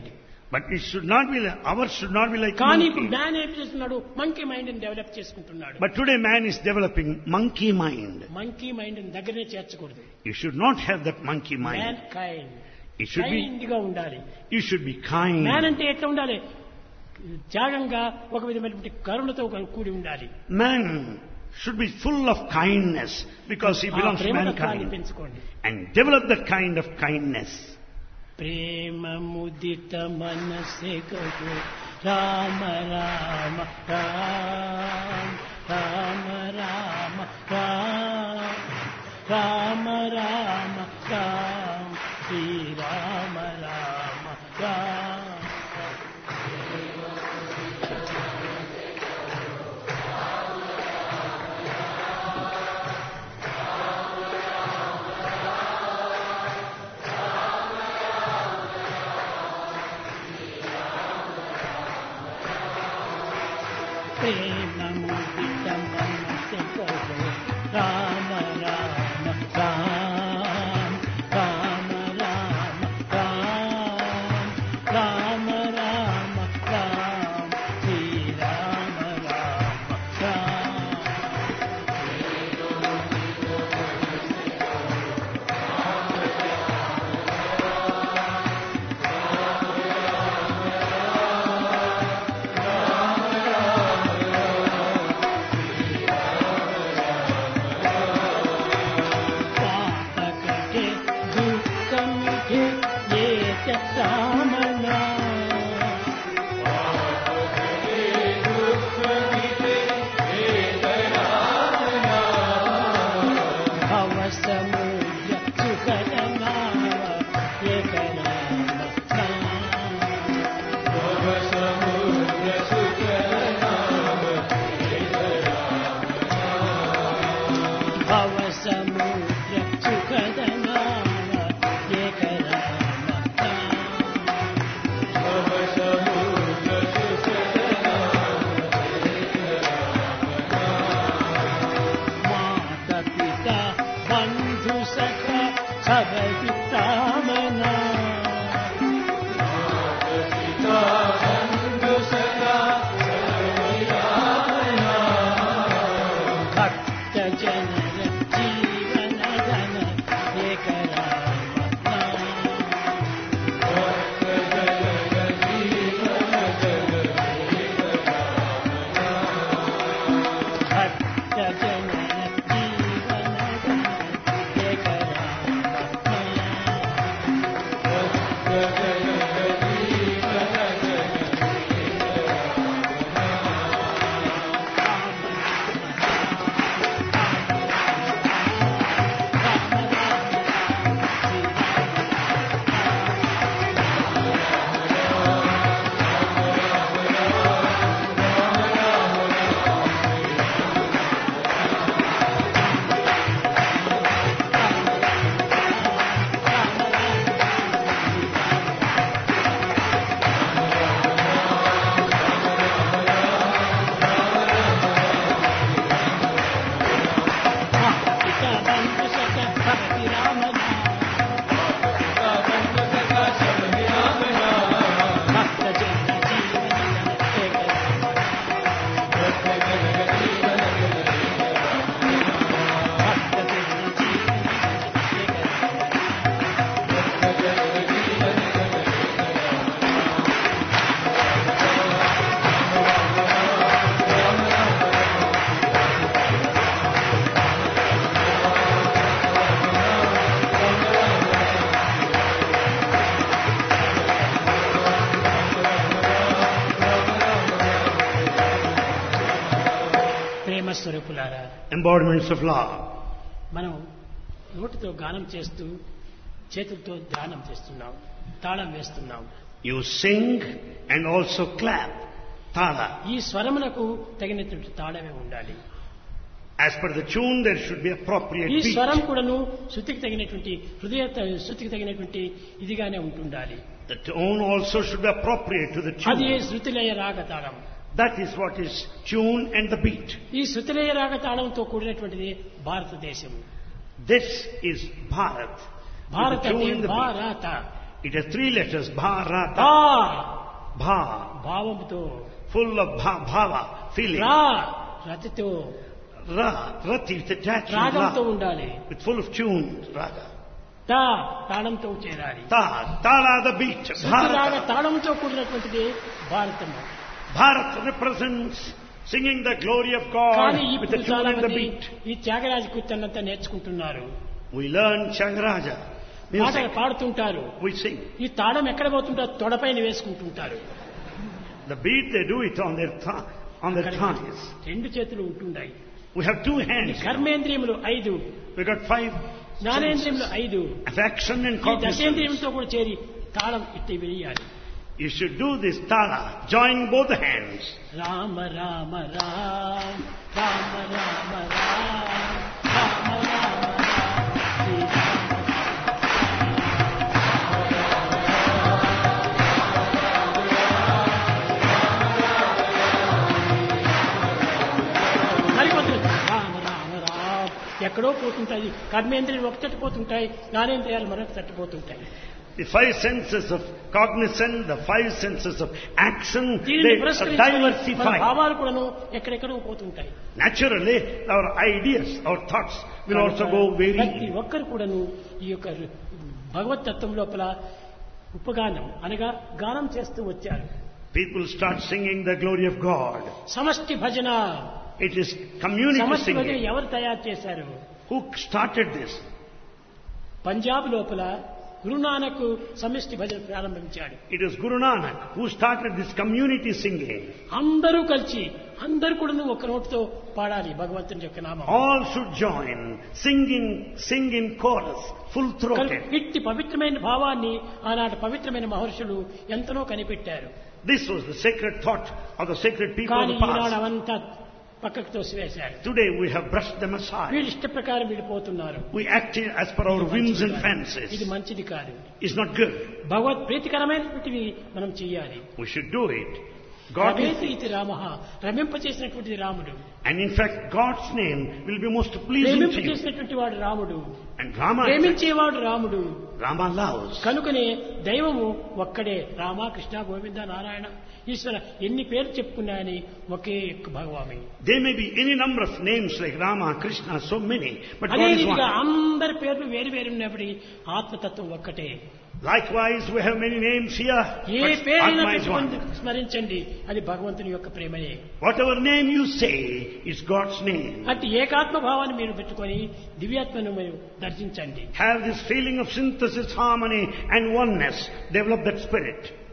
B: But it should not be like, ours should not be like
A: కానీ ఇప్పుడు
B: monkey.
A: మ్యాన్ ఏం చేస్తున్నాడు మంకీ మైండ్ డెవలప్ చేసుకుంటున్నాడు
B: But today man is developing monkey mind.
A: Monkey mind దగ్గరనే చేర్చకూడదు
B: You should not have that monkey
A: man
B: mind.
A: Kind
B: It should be,
A: kind గా ఉండాలి
B: you should be
A: man
B: kind.
A: అంటే ఎట్లా ఉండాలి త్యాగంగా ఒక విధమైనటువంటి కరుణతో కూడి ఉండాలి
B: Man should be full of kindness because he
A: ఆ
B: belongs to
A: ప్రేమతత్వాన్ని
B: mankind.
A: పెంచుకోండి
B: And develop that kind of kindness.
A: ప్రేమ ముదిత మనసే కగు రామ రామ రామ రామ రామ రామ రామ రామ రామ శ్రీ రామ రామ రామ ప్రేమ ముదిత మనసే కగు రామ రామ రామ రామ రామ రామ రామ రామ రామ శ్రీ రామ రామ రామ పాపకటే దుఃఖమిటే ఏత రామనా భవసముద్ర సుఖదనావ ఏకనామ భవసముద్ర సుఖదనావ ఏకనామ మాత పిత బంధు సఖ సభవితామనా భక్త జనర జీవన ధన ఏక రామ భక్త జనన జీవన ధన ఏక రామ పిత బంధు సఖ భక్తి రామనా భక్త జన జీవన ధన ఏక భక్త జన జీవన ధన ఏక ప్రేమ స్వరూపులారా
B: Embodiments of love.
A: మనం నోటితో గానం చేస్తూ చేతులతో ధ్యానం చేస్తున్నాం తాళం వేస్తున్నాం
B: You sing and also clap. Tala.
A: ఈ స్వరములకు తగినటువంటి తాళమే ఉండాలి
B: As per the tune, there should be appropriate
A: ఈ
B: beat.
A: స్వరం కూడాను శృతికి తగినటువంటి హృదయ శృతికి తగినటువంటి ఇదిగానే ఉంటుండాలి
B: The tone also should be appropriate to the
A: అది
B: tune.
A: శృతిలయ రాగ తాళం
B: That is what is tune and the beat.
A: ఈ శృతిలయ రాగ తాళంతో కూడినటువంటిది భారతదేశం
B: This is Bharat. With
A: భారత
B: the tune
A: అంటే
B: and the beat.
A: భారత
B: It has three letters, Bharata.
A: భా
B: bhava,
A: భావంతో
B: full of bha- bhava, feeling.
A: రా రతితో
B: Ra, rati with attachment,
A: రాగంతో
B: ra,
A: ఉండాలి
B: with full of tunes, raga.
A: తా తాళంతో చేరాలి
B: Ta, tala the beat,
A: రాగ
B: Bharata.
A: తాళంతో కూడినటువంటిది భారతము
B: Bharat represents singing the glory of God
A: కానీ
B: with the
A: ఇప్పుడు
B: tune
A: చాలా
B: and the
A: మంది
B: beat.
A: ఈ త్యాగరాజ కీర్తనంతా నేర్చుకుంటున్నారు
B: We learn Changaraja
A: పాటలు
B: music.
A: పాడుతుంటారు
B: We sing.
A: ఈ తాళం ఎక్కడ పోతుంటారు తొడపైన వేసుకుంటుంటారు
B: The beat they do it on their th- on their thighs.
A: రెండు చేతులు ఉంటున్నాయి
B: We have two
A: ఈ
B: hands.
A: కర్మేంద్రియములు ఐదు
B: We got five
A: జ్ఞానేంద్రియములు ఐదు
B: affection and
A: ఈ
B: cognizance.
A: దశేంద్రియంతో కూడా చేరి తాళం ఇట్టి వేయాలి
B: You should do this tala, join both hands.
A: Rama Rama Rama Rama Rama Rama Rama Rama మరికొద్ది రామ రామ రామ ఎక్కడో పోతుంటాయి కర్మేంద్రియాలు ఒక తట్టిపోతుంటాయి జ్ఞానేంద్రియాలు మరొక తట్టిపోతుంటాయి
B: The five senses of cognizance, the five senses of action,
A: దీనిని
B: they are
A: పురస్కరించుకొని మన
B: diversified.
A: భావాలు కూడాను ఎక్కడెక్కడో పోతుంటాయి
B: Naturally, our ideas, our thoughts will also go
A: ప్రతి
B: very.
A: ఒక్కరు కూడాను ఈ యొక్క భగవత్ తత్వం లోపల ఉపగానం అనగా గానం చేస్తూ వచ్చారు
B: People start singing the glory of God.
A: సమష్టి భజన
B: It is community
A: సమష్టి భజన
B: singing.
A: ఎవరు తయారు చేశారు
B: Who started this?
A: పంజాబ్ లోపల గురునానక్ సమిష్టి భజన ప్రారంభించాడు
B: It was Guru Nanak who started this community singing.
A: అందరూ కలిసి అందరూ కూడా ఒక నోటితో పాడాలి భగవంతుని యొక్క నామం
B: All should join, singing, sing in chorus, full
A: కల్-
B: throated.
A: ఇట్టి పవిత్రమైన భావాన్ని ఆనాటి పవిత్రమైన మహర్షులు ఎంతనో కనిపెట్టారు
B: This was the sacred thought of the sacred people of
A: కానీ
B: the
A: ఈనాడు
B: past.
A: అవంతా పక్కకు తోసివేశారు
B: Today we have brushed them aside.
A: వీళ్ళు ఇష్ట ప్రకారం విడిపోతున్నారు
B: We act as per our whims and
A: ఇది
B: fancies.
A: మంచిది కాదు
B: It's not good.
A: భగవత్ ప్రీతికరమైనటువంటివి మనం చెయ్యాలి
B: We should do it. God
A: రమేతి
B: is,
A: ఇది రామ రమింపచేసినటువంటిది రాముడు
B: and in fact God's name will be most pleasing to you.
A: ప్రేమింపచేసినటువంటి వాడు రాముడు
B: And Rama,
A: ప్రేమించేవాడు రాముడు
B: Rama loves.
A: కనుకనే దైవము ఒక్కడే రామ కృష్ణ గోవింద నారాయణ ఈశ్వర ఎన్ని పేర్లు చెప్పుకున్నాయని ఒకే యొక్క భగవామి
B: There may be any number of names like Rama, Krishna, so many, but
A: అదే
B: God is
A: రీతిగా
B: one.
A: అందరి పేర్లు వేరు వేరు ఉన్నప్పటి ఆత్మతత్వం ఒక్కటే
B: Likewise, we have many names here,
A: A
B: but
A: పేరైనా
B: Atma is
A: పెట్టుకొని
B: one.
A: స్మరించండి అది భగవంతుని యొక్క ప్రేమయే
B: Whatever name you say is God's name.
A: అట్టి ఏకాత్మ భావాన్ని మీరు పెట్టుకొని దివ్యాత్మను మీరు దర్శించండి
B: Have this feeling of synthesis, harmony, and oneness. Develop that spirit.